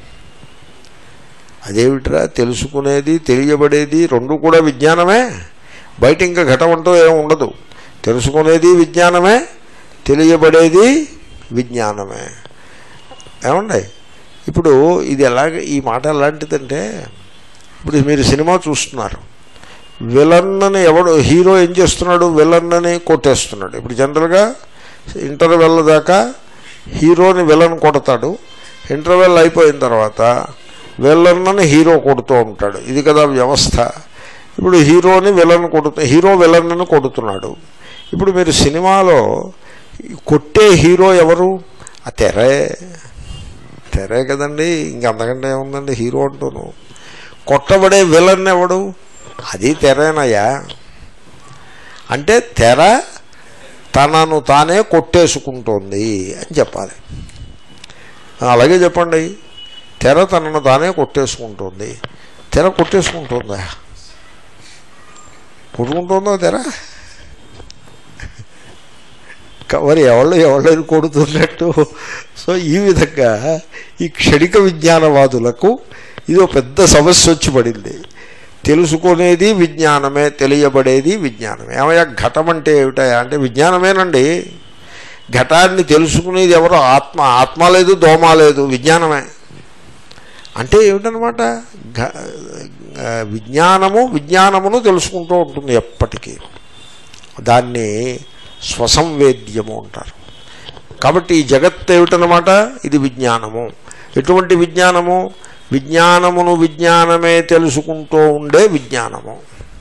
అదేమిట్రా తెలుసుకునేది తెలియబడేది రెండు కూడా విజ్ఞానమే బయట ఇంకా ఘటం అంటూ ఏమి ఉండదు తెలుసుకునేది విజ్ఞానమే తెలియబడేది విజ్ఞానమే ఏమండి ఇప్పుడు ఇది ఎలాగ ఈ మాట ఎలాంటిదంటే ఇప్పుడు మీరు సినిమా చూస్తున్నారు విలన్నని ఎవడు హీరో ఏం చేస్తున్నాడు విలన్నని కొట్టేస్తున్నాడు ఇప్పుడు జనరల్గా ఇంటర్వెల్ దాకా హీరోని విలన్ కొడతాడు ఇంటర్వెల్ అయిపోయిన తర్వాత విలన్నని హీరో కొడుతూ ఉంటాడు ఇది కదా వ్యవస్థ ఇప్పుడు హీరోని విలన్ కొడుతు హీరో విలన్ని కొడుతున్నాడు ఇప్పుడు మీరు సినిమాలో కొట్టే హీరో ఎవరు ఆ తెరే తెరే కదండి ఇంకంతకంటే ఏముందండి హీరో అంటూను కొట్టబడే విలన్ ఎవడు అది తెరేనయ్యా అంటే తెర తనను తానే కొట్టేసుకుంటోంది అని చెప్పాలి అలాగే చెప్పండి తెర తనను తానే కొట్టేసుకుంటుంది తెర కొట్టేసుకుంటుందా కొట్టుకుంటుందో తెర మరి ఎవళ్ళు ఎవళ్ళని కొడుతున్నట్టు సో ఈ విధంగా ఈ క్షణిక విజ్ఞానవాదులకు ఇది ఒక పెద్ద సమస్య వచ్చి పడింది తెలుసుకునేది విజ్ఞానమే తెలియబడేది విజ్ఞానమే ఏమయ్యా ఘటం అంటే ఏమిటయా అంటే విజ్ఞానమేనండి ఘటాన్ని తెలుసుకునేది ఎవరో ఆత్మ ఆత్మ లేదు దోమ లేదు విజ్ఞానమే అంటే ఏమిటనమాట ఘ- విజ్ఞానము విజ్ఞానమును తెలుసుకుంటూ ఉంటుంది ఎప్పటికీ దాన్ని స్వసంవేద్యము అంటారు కాబట్టి ఈ జగత్ ఏమిటనమాట ఇది విజ్ఞానము ఎటువంటి విజ్ఞానము విజ్ఞానమును విజ్ఞానమే తెలుసుకుంటూ ఉండే విజ్ఞానము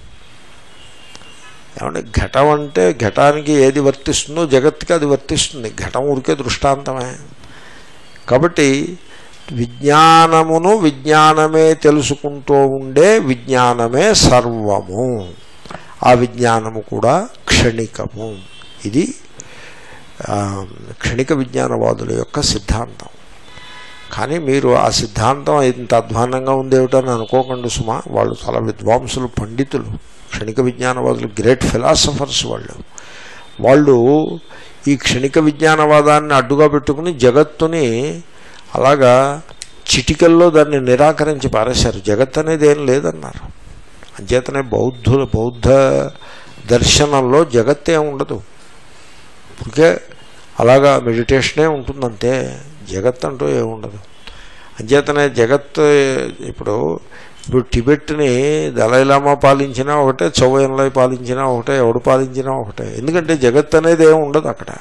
ఏమంటే ఘటం అంటే ఘటానికి ఏది వర్తిస్తుందో జగత్తుకి అది వర్తిస్తుంది ఘటం ఊరికే దృష్టాంతమే కాబట్టి విజ్ఞానమును విజ్ఞానమే తెలుసుకుంటూ ఉండే విజ్ఞానమే సర్వము ఆ విజ్ఞానము కూడా క్షణికము ఇది ఆ, క్షణిక విజ్ఞానవాదుల యొక్క సిద్ధాంతం కానీ మీరు ఆ సిద్ధాంతం ఇంత అధ్వానంగా ఉందేమిటని అనుకోకండి సుమా వాళ్ళు చాలా విద్వాంసులు పండితులు క్షణిక విజ్ఞానవాదులు గ్రేట్ ఫిలాసఫర్స్ వాళ్ళు వాళ్ళు ఈ క్షణిక విజ్ఞానవాదాన్ని అడ్డుగా పెట్టుకుని జగత్తుని అలాగా చిటికల్లో దాన్ని నిరాకరించి పారేశారు జగత్ అనేది ఏం లేదన్నారు అంచేతనే బౌద్ధుల బౌద్ధ దర్శనంలో జగత్తే ఉండదు ఇప్పటికే అలాగా మెడిటేషనే ఉంటుందంతే జగత్ అంటూ ఏముండదు అంచేతనే జగత్ ఇప్పుడు ఇప్పుడు టిబెట్ని దళైలామా పాలించినా ఒకటే చౌవెన్లై పాలించినా ఒకటే ఎవడు పాలించినా ఒకటే ఎందుకంటే జగత్ అనేది ఏమి ఉండదు అక్కడ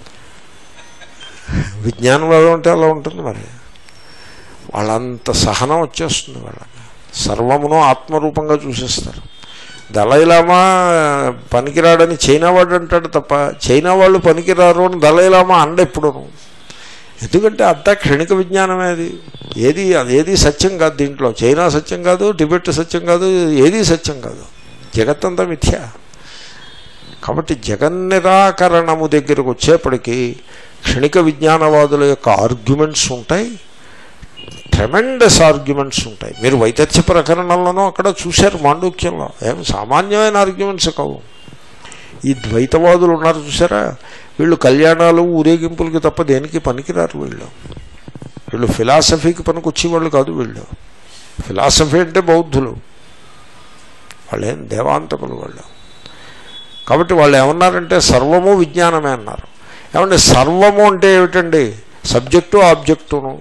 విజ్ఞానవాదం అంటే అలా ఉంటుంది మరి వాళ్ళంత సహనం వచ్చేస్తుంది వాళ్ళకి సర్వమును ఆత్మరూపంగా చూసేస్తారు దళైలామా పనికిరాడని చైనా వాడు అంటాడు తప్ప చైనా వాళ్ళు పనికిరారు అని దళైలామా అండ ఎప్పుడును ఎందుకంటే అంతా క్షణిక విజ్ఞానమే అది ఏది ఏది సత్యం కాదు దీంట్లో చైనా సత్యం కాదు టిబెట్ సత్యం కాదు ఏది సత్యం కాదు జగత్తంతా మిథ్య కాబట్టి జగన్నిరాకరణము దగ్గరకు వచ్చేప్పటికీ క్షణిక విజ్ఞానవాదుల యొక్క ఆర్గ్యుమెంట్స్ ఉంటాయి ట్రెమెండస్ ఆర్గ్యుమెంట్స్ ఉంటాయి మీరు వైతథ్య ప్రకరణంలోనూ అక్కడ చూశారు మాండూక్యంలో ఏం సామాన్యమైన ఆర్గ్యుమెంట్స్ కావు ఈ ద్వైతవాదులు ఉన్నారు చూసారా వీళ్ళు కళ్యాణాలు ఊరేగింపులకి తప్ప దేనికి పనికిరారు వీళ్ళు వీళ్ళు ఫిలాసఫీకి పనికొచ్చే వాళ్ళు కాదు వీళ్ళు ఫిలాసఫీ అంటే బౌద్ధులు వాళ్ళేం దేవాంతకులు వాళ్ళు కాబట్టి వాళ్ళు ఏమన్నారంటే సర్వము విజ్ఞానమే అన్నారు ఏమంటే సర్వము అంటే ఏమిటండి సబ్జెక్టు ఆబ్జెక్టును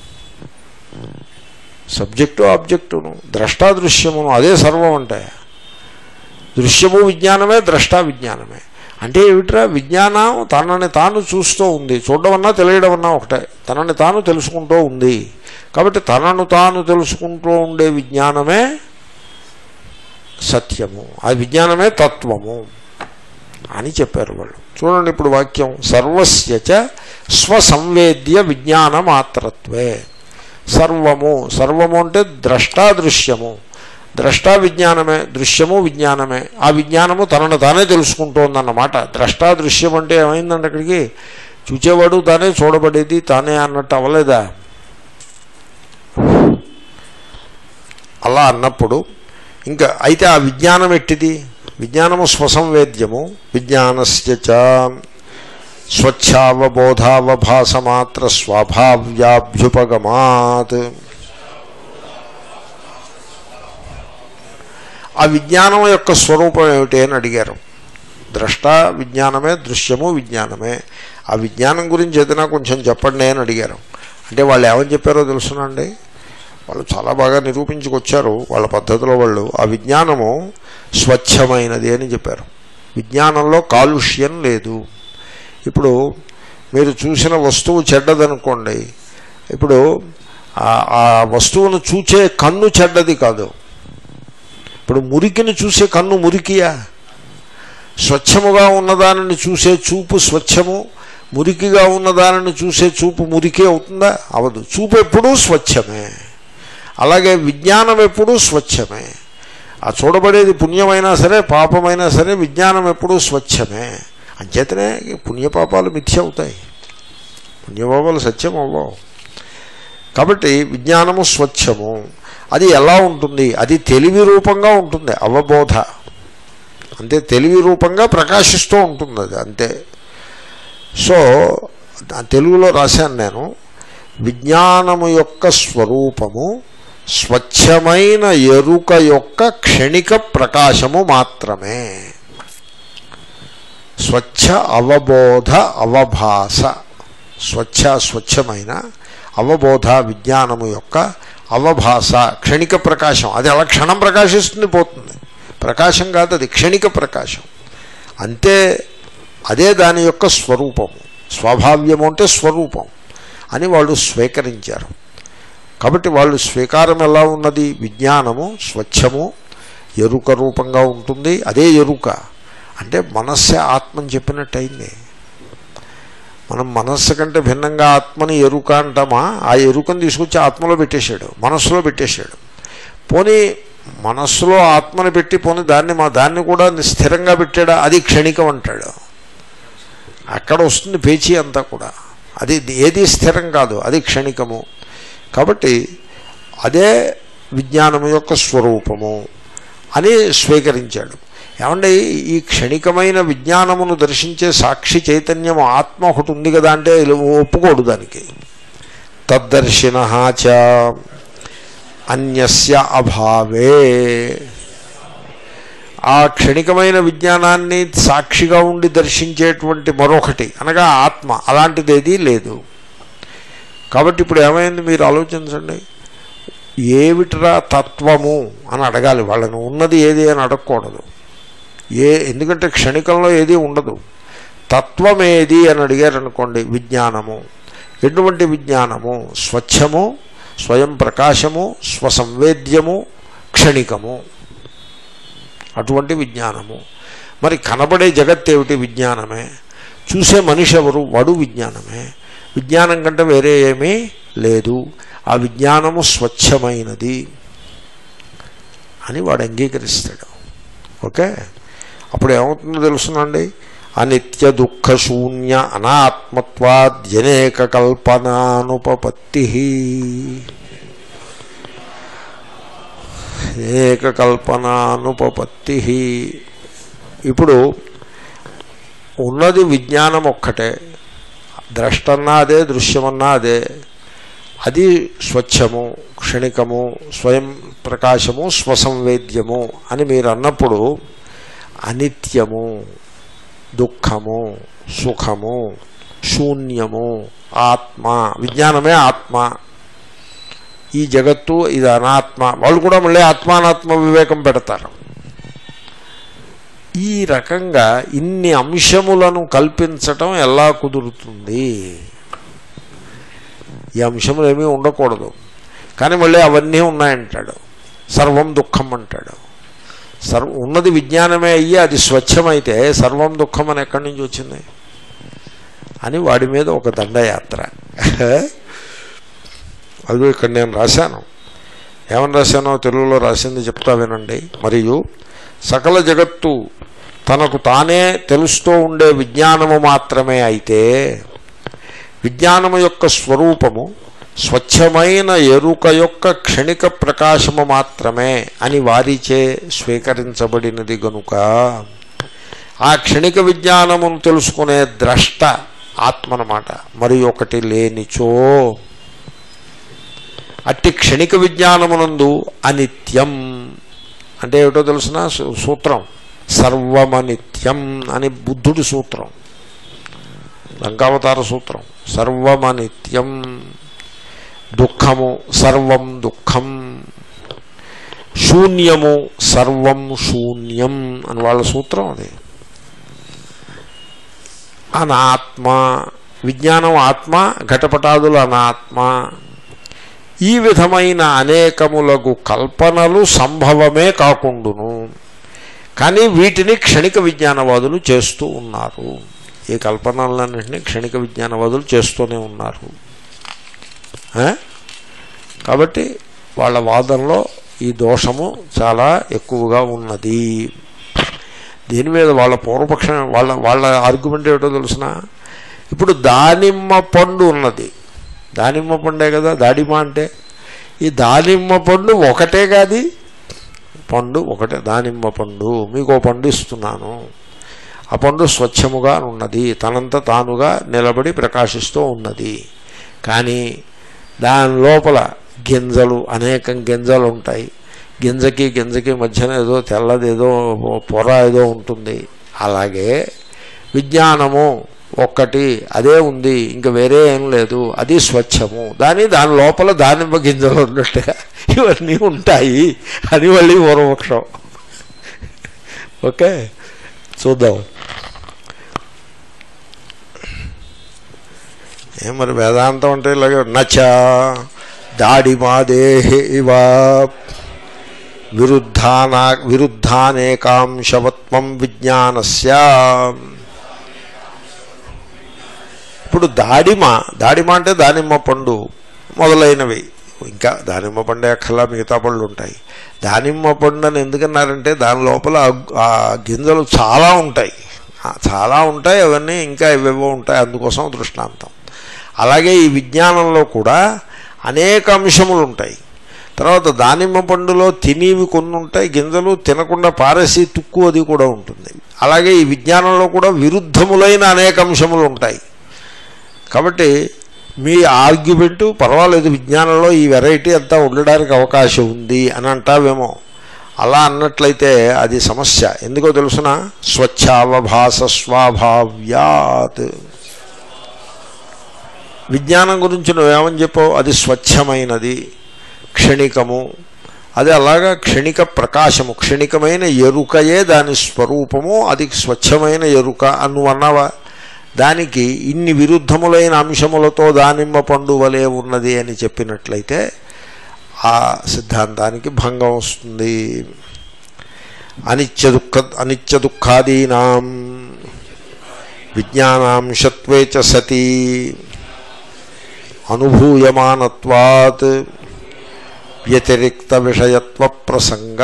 సబ్జెక్టు ఆబ్జెక్టును ద్రష్టాదృశ్యమును అదే సర్వం అంటే దృశ్యము విజ్ఞానమే ద్రష్టా విజ్ఞానమే అంటే ఏమిట్రా విజ్ఞానం తనని తాను చూస్తూ ఉంది చూడడం అన్నా తెలియడం అన్నా ఒకటే తనని తాను తెలుసుకుంటూ ఉంది కాబట్టి తనను తాను తెలుసుకుంటూ ఉండే విజ్ఞానమే సత్యము ఆ విజ్ఞానమే తత్వము అని చెప్పారు వాళ్ళు చూడండి ఇప్పుడు వాక్యం సర్వస్యచ స్వసంవేద్య విజ్ఞాన మాత్రత్వే సర్వము సర్వము అంటే ద్రష్టాదృశ్యము ద్రష్టా విజ్ఞానమే దృశ్యము విజ్ఞానమే ఆ విజ్ఞానము తనను తానే తెలుసుకుంటోందన్నమాట ద్రష్టాదృశ్యం అంటే ఏమైందండి అక్కడికి చూచేవాడు తానే చూడబడేది తానే అన్నట్టు అవ్వలేదా అలా అన్నప్పుడు ఇంకా అయితే ఆ విజ్ఞానం ఎట్టిది విజ్ఞానము స్వసంవేద్యము విజ్ఞానస్య చ స్వచ్ఛావబోధావభాసమాత్ర స్వభావ్యాభ్యుపగమాత్ ఆ విజ్ఞానం యొక్క స్వరూపం ఏమిటి అని అడిగారు ద్రష్ట విజ్ఞానమే దృశ్యము విజ్ఞానమే ఆ విజ్ఞానం గురించి ఏదైనా కొంచెం చెప్పండి అని అడిగారు అంటే వాళ్ళు ఏమని చెప్పారో తెలుసునండి వాళ్ళు చాలా బాగా నిరూపించుకొచ్చారు వాళ్ళ పద్ధతిలో వాళ్ళు ఆ విజ్ఞానము స్వచ్ఛమైనది అని చెప్పారు విజ్ఞానంలో కాలుష్యం లేదు ఇప్పుడు మీరు చూసిన వస్తువు చెడ్డదనుకోండి ఇప్పుడు ఆ- ఆ వస్తువును చూచే కన్ను చెడ్డది కాదు ఇప్పుడు మురికిని చూసే కన్ను మురికియా స్వచ్ఛముగా ఉన్నదానిని చూసే చూపు స్వచ్ఛము మురికిగా ఉన్నదానిని చూసే చూపు మురికి అవుతుందా అవదు చూపు ఎప్పుడూ స్వచ్ఛమే అలాగే విజ్ఞానం ఎప్పుడూ స్వచ్ఛమే ఆ చూడబడేది పుణ్యమైనా సరే పాపమైనా సరే విజ్ఞానం ఎప్పుడూ స్వచ్ఛమే అంచేతనే పుణ్యపాపాలు మిథ్య అవుతాయి పుణ్యపాపాలు సత్యం అవ్వవు కాబట్టి విజ్ఞానము స్వచ్ఛము అది ఎలా ఉంటుంది అది తెలివి రూపంగా ఉంటుంది అవబోధ అంతే తెలివి రూపంగా ప్రకాశిస్తూ ఉంటుంది అది అంతే సో ఆ తెలుగులో రాశాను నేను విజ్ఞానము యొక్క స్వరూపము స్వచ్ఛమైన ఎరుక యొక్క క్షణిక ప్రకాశము మాత్రమే స్వచ్ఛ అవబోధ అవభాస స్వచ్ఛ స్వచ్ఛమైన అవబోధ విజ్ఞానము యొక్క అవభాస క్షణిక ప్రకాశం అది అలా క్షణం ప్రకాశిస్తుంది పోతుంది ప్రకాశం కాదు అది క్షణిక ప్రకాశం అంతే అదే దాని యొక్క స్వరూపము స్వాభావ్యము అంటే స్వరూపం అని వాళ్ళు స్వీకరించారు కాబట్టి వాళ్ళు స్వీకారం ఎలా ఉన్నది విజ్ఞానము స్వచ్ఛము ఎరుక రూపంగా ఉంటుంది అదే ఎరుక అంటే మనస్సే ఆత్మని చెప్పినట్టయింది మనం మనస్సు కంటే భిన్నంగా ఆత్మని ఎరుక అంటామా ఆ ఎరుకను తీసుకొచ్చి ఆత్మలో పెట్టేశాడు మనస్సులో పెట్టేశాడు పోనీ మనస్సులో ఆత్మని పెట్టి పోనీ దాన్ని మా దాన్ని కూడా స్థిరంగా పెట్టాడా అది క్షణికం అంటాడు అక్కడ వస్తుంది పేచీ అంతా కూడా అది ఏది స్థిరం కాదు అది క్షణికము కాబట్టి అదే విజ్ఞానము యొక్క స్వరూపము అని స్వీకరించాడు ఏమంటే ఈ క్షణికమైన విజ్ఞానమును దర్శించే సాక్షి చైతన్యము ఆత్మ ఒకటి ఉంది కదా అంటే ఒప్పుకోడు దానికి తద్దర్శిన చ అన్యస్య అభావే ఆ క్షణికమైన విజ్ఞానాన్ని సాక్షిగా ఉండి దర్శించేటువంటి మరొకటి అనగా ఆత్మ అలాంటిది ఏదీ లేదు కాబట్టి ఇప్పుడు ఏమైంది మీరు ఆలోచించండి ఏమిట్రా తత్వము అని అడగాలి వాళ్ళని ఉన్నది ఏది అని అడగకూడదు ఏ ఎందుకంటే క్షణికంలో ఏది ఉండదు తత్వమేది అని అడిగారు అనుకోండి విజ్ఞానము ఎటువంటి విజ్ఞానము స్వచ్ఛము స్వయం ప్రకాశము స్వసంవేద్యము క్షణికము అటువంటి విజ్ఞానము మరి కనబడే జగత్ ఏమిటి విజ్ఞానమే చూసే మనిషి ఎవరు వాడు విజ్ఞానమే విజ్ఞానం కంటే వేరే ఏమీ లేదు ఆ విజ్ఞానము స్వచ్ఛమైనది అని వాడు అంగీకరిస్తాడు ఓకే అప్పుడు ఏమవుతుందో తెలుసునండి అనిత్య దుఃఖ శూన్య అనాత్మత్వాద్యనేక కల్పనానుపపత్తి అనేక కల్పనానుపపత్తి ఇప్పుడు ఉన్నది విజ్ఞానం ఒక్కటే ద్రష్టన్నా అదే దృశ్యమన్నా అదే అది స్వచ్ఛము క్షణికము స్వయం ప్రకాశము స్వసంవేద్యము అని మీరు అన్నప్పుడు అనిత్యము దుఃఖము సుఖము శూన్యము ఆత్మ విజ్ఞానమే ఆత్మ ఈ జగత్తు ఇది అనాత్మ వాళ్ళు కూడా మళ్ళీ ఆత్మానాత్మ వివేకం పెడతారు ఈ రకంగా ఇన్ని అంశములను కల్పించటం ఎలా కుదురుతుంది ఈ అంశములు ఏమీ ఉండకూడదు కానీ మళ్ళీ అవన్నీ ఉన్నాయంటాడు సర్వం దుఃఖం అంటాడు సర్వ ఉన్నది విజ్ఞానమే అయ్యి అది స్వచ్ఛమైతే సర్వం దుఃఖం అని ఎక్కడి నుంచి వచ్చింది అని వాడి మీద ఒక దండయాత్ర అది ఇక్కడ నేను రాశాను ఏమని రాశానో తెలుగులో రాసింది చెప్తా వినండి మరియు సకల జగత్తు తనకు తానే తెలుస్తూ ఉండే విజ్ఞానము మాత్రమే అయితే విజ్ఞానము యొక్క స్వరూపము స్వచ్ఛమైన ఎరుక యొక్క క్షణిక ప్రకాశము మాత్రమే అని వారిచే స్వీకరించబడినది గనుక ఆ క్షణిక విజ్ఞానమును తెలుసుకునే ద్రష్ట ఆత్మనమాట మరి ఒకటి లేనిచో అట్టి క్షణిక విజ్ఞానమునందు అనిత్యం అంటే ఏమిటో తెలుసిన సూత్రం సర్వమనిత్యం అని బుద్ధుడి సూత్రం లంకావతార సూత్రం సర్వమనిత్యం దుఃఖము సర్వం దుఃఖం శూన్యము సర్వం శూన్యం అని వాళ్ళ సూత్రం అది అనాత్మ విజ్ఞానం ఆత్మ ఘటపటాదులు అనాత్మ ఈ విధమైన అనేకములగు కల్పనలు సంభవమే కాకుండును కానీ వీటిని క్షణిక విజ్ఞానవాదులు చేస్తూ ఉన్నారు ఈ కల్పనలన్నింటినీ క్షణిక విజ్ఞానవాదులు చేస్తూనే ఉన్నారు ఆ? కాబట్టి వాళ్ళ వాదనలో ఈ దోషము చాలా ఎక్కువగా ఉన్నది దీని మీద వాళ్ళ పూర్వపక్షం వాళ్ళ వాళ్ళ ఆర్గ్యుమెంట్ ఏమిటో తెలుసిన ఇప్పుడు దానిమ్మ పండు ఉన్నది దానిమ్మ పండే కదా దాడిమ అంటే ఈ దానిమ్మ పండు ఒకటే కాది పండు ఒకటే దానిమ్మ పండు మీకు ఓ పండు ఇస్తున్నాను ఆ పండు స్వచ్ఛముగా ఉన్నది తనంత తానుగా నిలబడి ప్రకాశిస్తూ ఉన్నది కానీ దాని లోపల గింజలు అనేకం గింజలు ఉంటాయి గింజకి గింజకి మధ్యన ఏదో తెల్లది ఏదో పొర ఏదో ఉంటుంది అలాగే విజ్ఞానము ఒక్కటి అదే ఉంది ఇంకా వేరే ఏం లేదు అది స్వచ్ఛము దాని దాని లోపల దానిమ్మ గింజలు ఉన్నట్టుగా ఇవన్నీ ఉంటాయి అది మళ్ళీ పూర్వపక్షం ఓకే చూద్దాం ఏం మరి వేదాంతం అంటే ఇలాగే నచ దాడిమాదేహి ఇవ విరుద్ధానా విరుద్ధానేకాంశవత్వం విజ్ఞానస్య ఇప్పుడు దాడిమ దాడిమ అంటే దానిమ్మ పండు మొదలైనవి ఇంకా దానిమ్మ పండే అక్కర్లా మిగతా పళ్ళు ఉంటాయి దానిమ్మ పండు అని ఎందుకన్నారంటే దాని లోపల ఆ- ఆ గింజలు చాలా ఉంటాయి ఆ, చాలా ఉంటాయి అవన్నీ ఇంకా ఇవేవో ఉంటాయి అందుకోసం దృష్టాంతం అలాగే ఈ విజ్ఞానంలో కూడా అనేక అంశములు ఉంటాయి తర్వాత దానిమ్మ పండులో తినేవి కొన్ని ఉంటాయి గింజలు తినకుండా పారేసి తుక్కు అది కూడా ఉంటుంది అలాగే ఈ విజ్ఞానంలో కూడా విరుద్ధములైన అనేక అంశములు ఉంటాయి కాబట్టి మీ ఆర్గ్యుమెంటు పర్వాలేదు విజ్ఞానంలో ఈ వెరైటీ అంతా ఉండడానికి అవకాశం ఉంది అని అంటావేమో అలా అన్నట్లయితే అది సమస్య ఎందుకో తెలుసిన స్వచ్ఛావభాస స్వాభావ్యాత్ విజ్ఞానం గురించి నువ్వేమని చెప్పావు అది స్వచ్ఛమైనది క్షణికము అది అలాగా క్షణిక ప్రకాశము క్షణికమైన ఎరుకయే దాని స్వరూపము అది స్వచ్ఛమైన ఎరుక అని నువ్వు అన్నావా దానికి ఇన్ని విరుద్ధములైన అంశములతో దానిమ్మ పండు వలె ఉన్నది అని చెప్పినట్లయితే ఆ సిద్ధాంతానికి భంగం వస్తుంది అనిత్య దుఃఖ అనిత్య దుఃఖాదీనాం విజ్ఞానాంశత్వే చ సతీ అనుభూయమానత్వాత్ వ్యతిరిక్త విషయత్వ ప్రసంగ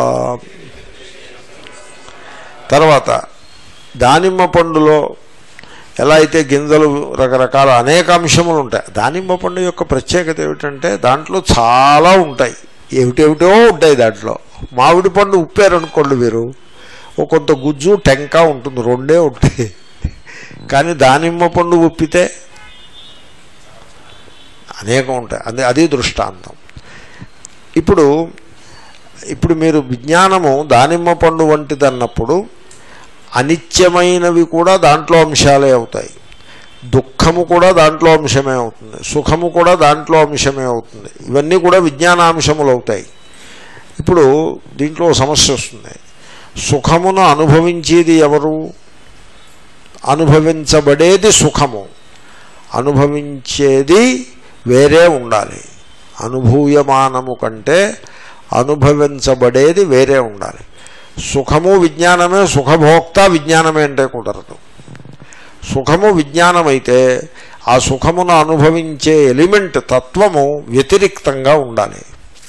తర్వాత దానిమ్మ పండులో ఎలా అయితే గింజలు రకరకాల అనేక అంశములు ఉంటాయి దానిమ్మ పండు యొక్క ప్రత్యేకత ఏమిటంటే దాంట్లో చాలా ఉంటాయి ఏమిటేమిటో ఉంటాయి దాంట్లో మామిడి పండు ఉప్పారనుకోండి మీరు ఓ కొంత గుజ్జు టెంక ఉంటుంది రెండే ఉంటాయి కానీ దానిమ్మ పండు ఉప్పితే అనేకం ఉంటాయి అదే అది దృష్టాంతం ఇప్పుడు ఇప్పుడు మీరు విజ్ఞానము దానిమ్మ పండు వంటిది అన్నప్పుడు అనిత్యమైనవి కూడా దాంట్లో అంశాలే అవుతాయి దుఃఖము కూడా దాంట్లో అంశమే అవుతుంది సుఖము కూడా దాంట్లో అంశమే అవుతుంది ఇవన్నీ కూడా విజ్ఞానాంశములు అవుతాయి ఇప్పుడు దీంట్లో ఓ సమస్య వస్తుంది సుఖమును అనుభవించేది ఎవరు అనుభవించబడేది సుఖము అనుభవించేది వేరే ఉండాలి అనుభూయమానము కంటే అనుభవించబడేది వేరే ఉండాలి సుఖము విజ్ఞానమే సుఖభోక్త విజ్ఞానమే అంటే కుదరదు సుఖము విజ్ఞానమైతే ఆ సుఖమును అనుభవించే ఎలిమెంట్ తత్వము వ్యతిరిక్తంగా ఉండాలి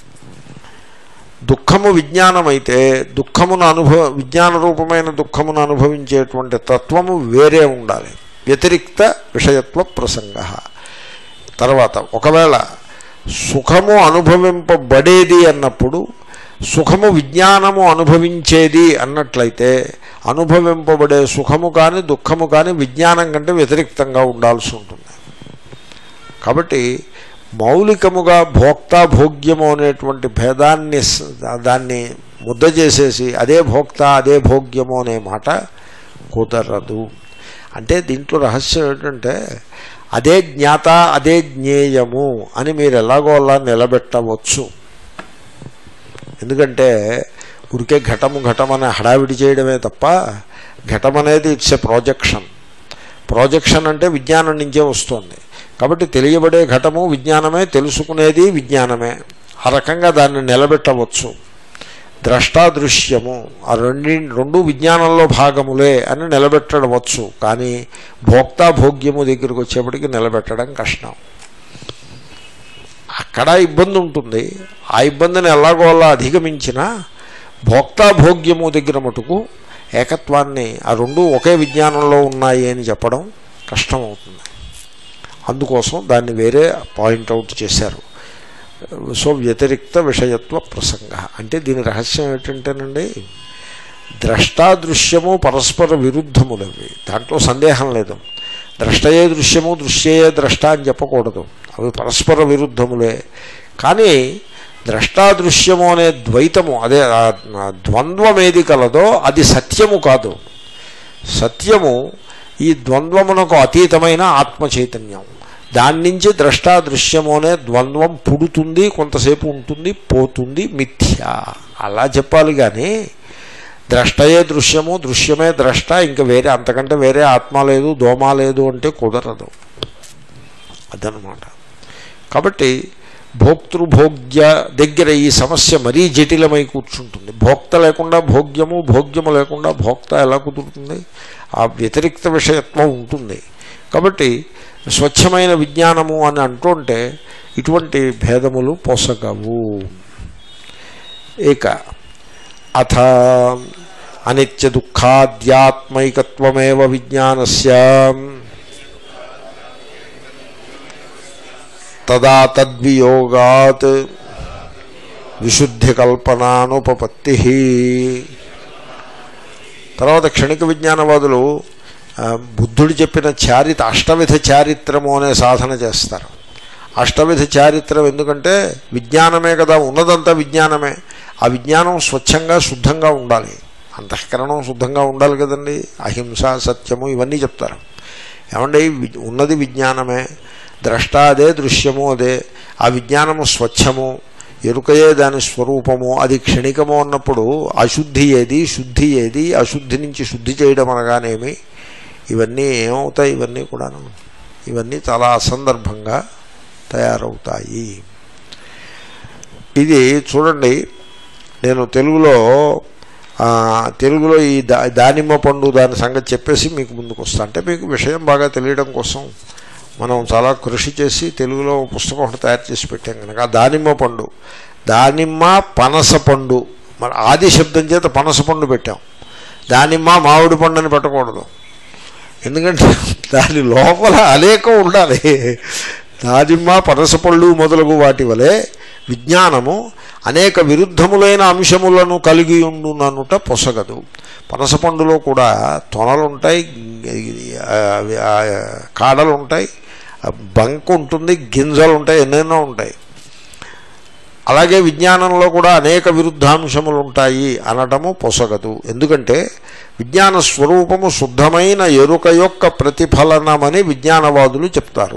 దుఃఖము విజ్ఞానమైతే దుఃఖమును అనుభవ విజ్ఞాన రూపమైన దుఃఖమును అనుభవించేటువంటి తత్వము వేరే ఉండాలి వ్యతిరిక్త విషయత్వ ప్రసంగ తర్వాత ఒకవేళ సుఖము అనుభవింపబడేది అన్నప్పుడు సుఖము విజ్ఞానము అనుభవించేది అన్నట్లయితే అనుభవింపబడే సుఖము కానీ దుఃఖము కానీ విజ్ఞానం కంటే వ్యతిరిక్తంగా ఉండాల్సి ఉంటుంది కాబట్టి మౌలికముగా భోక్త భోగ్యము అనేటువంటి భేదాన్ని స- దాన్ని ముద్ద చేసేసి అదే భోక్త అదే భోగ్యము అనే మాట కుదరదు అంటే దీంట్లో రహస్యం ఏంటంటే అదే జ్ఞాత అదే జ్ఞేయము అని మీరు ఎలాగో అలా నిలబెట్టవచ్చు ఎందుకంటే ఉరికే ఘటము ఘటం అనే హడావిడి చేయడమే తప్ప ఘటం అనేది ఇట్స్ ఎ ప్రాజెక్షన్ ప్రాజెక్షన్ అంటే విజ్ఞానం నుంచే వస్తుంది కాబట్టి తెలియబడే ఘటము విజ్ఞానమే తెలుసుకునేది విజ్ఞానమే ఆ రకంగా దాన్ని నిలబెట్టవచ్చు ద్రష్టాదృశ్యము ఆ రెండి రెండు విజ్ఞానంలో భాగములే అని నిలబెట్టడవచ్చు కానీ భోక్తా భోగ్యము దగ్గరికి వచ్చేప్పటికి నిలబెట్టడం కష్టం అక్కడ ఇబ్బంది ఉంటుంది ఆ ఇబ్బందిని ఎలాగో అలా అధిగమించినా భోక్తా భోగ్యము దగ్గర మటుకు ఏకత్వాన్ని ఆ రెండు ఒకే విజ్ఞానంలో ఉన్నాయి అని చెప్పడం కష్టం అవుతుంది అందుకోసం దాన్ని వేరే పాయింట్అవుట్ చేశారు సో వ్యతిరిక్త విషయత్వ ప్రసంగ అంటే దీని రహస్యం ఏంటంటేనండి ద్రష్టాదృశ్యము పరస్పర విరుద్ధములవి దాంట్లో సందేహం లేదు ద్రష్టయే దృశ్యము దృశ్యయే ద్రష్ట అని చెప్పకూడదు అవి పరస్పర విరుద్ధములే కానీ ద్రష్టాదృశ్యము అనే ద్వైతము అదే ఆ ద్వంద్వం ఏది కలదో అది సత్యము కాదు సత్యము ఈ ద్వంద్వమునకు అతీతమైన ఆత్మ చైతన్యం దాని నుంచి ద్రష్టాదృశ్యము అనే ద్వంద్వం పుడుతుంది కొంతసేపు ఉంటుంది పోతుంది మిథ్య అలా చెప్పాలి కానీ ద్రష్టయే దృశ్యము దృశ్యమే ద్రష్ట ఇంకా వేరే అంతకంటే వేరే ఆత్మ లేదు దోమ లేదు అంటే కుదరదు అదనమాట కాబట్టి భోక్తృభోగ్య దగ్గర ఈ సమస్య మరీ జటిలమై కూర్చుంటుంది భోక్త లేకుండా భోగ్యము భోగ్యము లేకుండా భోక్త ఎలా కుదురుతుంది ఆ వ్యతిరిక్త విషయత్వం ఉంటుంది కాబట్టి స్వచ్ఛమైన విజ్ఞానము అని అంటుంటే ఇటువంటి భేదములు పొసగవు ఇక అథ అనిత్య దుఃఖాద్యాత్మైకత్వమేవ విజ్ఞానస్య తదా తద్వియోగాత్ విశుద్ధి కల్పనానుపపత్తి తర్వాత క్షణిక విజ్ఞానవాదులు ఆ, బుద్ధుడు చెప్పిన చారిత అష్టవిధ చారిత్రము అనే సాధన చేస్తారు అష్టవిధ చారిత్రం ఎందుకంటే విజ్ఞానమే కదా ఉన్నదంతా విజ్ఞానమే ఆ విజ్ఞానం స్వచ్ఛంగా శుద్ధంగా ఉండాలి అంతఃకరణం శుద్ధంగా ఉండాలి కదండి అహింస సత్యము ఇవన్నీ చెప్తారు ఏమండి వి- ఉన్నది విజ్ఞానమే ద్రష్ట అదే దృశ్యము అదే ఆ విజ్ఞానము స్వచ్ఛము ఎరుకయే దాని స్వరూపము అది క్షణికము అన్నప్పుడు అశుద్ధి ఏది శుద్ధి ఏది అశుద్ధి నుంచి శుద్ధి చేయడం అనగానేమి ఇవన్నీ ఏమవుతాయి ఇవన్నీ కూడాను ఇవన్నీ చాలా అసందర్భంగా తయారవుతాయి ఇది చూడండి నేను తెలుగులో ఆ, తెలుగులో ఈ దా దానిమ్మ పండు దాని సంగతి చెప్పేసి మీకు ముందుకు వస్తా అంటే మీకు విషయం బాగా తెలియడం కోసం మనం చాలా కృషి చేసి తెలుగులో ఒక పుస్తకం ఒకటి తయారు చేసి పెట్టాం కనుక ఆ దానిమ్మ పండు దానిమ్మ పనస పండు మరి ఆది శబ్దం చేత పనస పండు పెట్టాం దానిమ్మ మామిడి పండు అని పెట్టకూడదు ఎందుకంటే దాని లోపల అనేకం ఉండాలి దానిమ్మ పనసపళ్ళు మొదలగు వాటి వలె విజ్ఞానము అనేక విరుద్ధములైన అంశములను కలిగి ఉండుననుట పొసగదు పనసపండులో కూడా తొనలు ఉంటాయి ఆ, ఆ, కాడలు ఉంటాయి ఆ, బంక ఉంటుంది గింజలు ఉంటాయి ఎన్నెన్నో ఉంటాయి అలాగే విజ్ఞానంలో కూడా అనేక విరుద్ధాంశములు ఉంటాయి అనటము పొసగదు ఎందుకంటే విజ్ఞాన స్వరూపము శుద్ధమైన ఎరుక యొక్క ప్రతిఫలనమని విజ్ఞానవాదులు చెప్తారు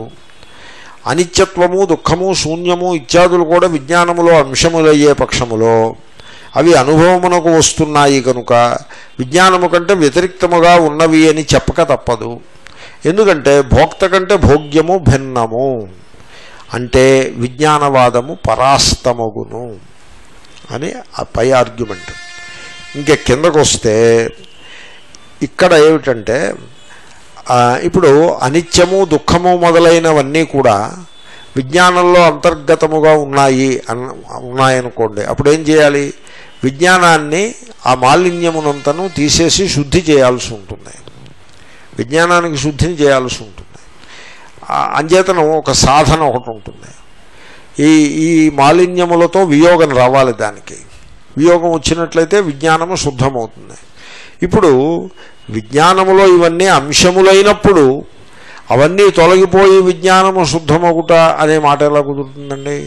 అనిత్యత్వము దుఃఖము శూన్యము ఇత్యాదులు కూడా విజ్ఞానములో అంశములయ్యే పక్షములో అవి అనుభవమునకు వస్తున్నాయి కనుక విజ్ఞానము కంటే వ్యతిరిక్తముగా ఉన్నవి అని చెప్పక తప్పదు ఎందుకంటే భోక్త కంటే భోగ్యము భిన్నము అంటే విజ్ఞానవాదము పరాస్తమగును అని ఆ పై ఆర్గ్యుమెంట్ ఇంకా కిందకు వస్తే ఇక్కడ ఏమిటంటే ఆ, ఇప్పుడు అనిత్యము దుఃఖము మొదలైనవన్నీ కూడా విజ్ఞానంలో అంతర్గతముగా ఉన్నాయి అన్న ఉన్నాయనుకోండి అప్పుడు ఏం చేయాలి విజ్ఞానాన్ని ఆ మాలిన్యమునంతను తీసేసి శుద్ధి చేయాల్సి ఉంటుంది విజ్ఞానానికి శుద్ధిని చేయాల్సి ఉంటుంది ఆ అంచేతనం ఒక సాధన ఒకటి ఉంటుంది ఈ ఈ మాలిన్యములతో వియోగం రావాలి దానికి వియోగం వచ్చినట్లయితే విజ్ఞానము శుద్ధమవుతుంది ఇప్పుడు విజ్ఞానములో ఇవన్నీ అంశములైనప్పుడు అవన్నీ తొలగిపోయి విజ్ఞానము శుద్ధమగుట అనే మాట ఎలా కుదురుతుందండి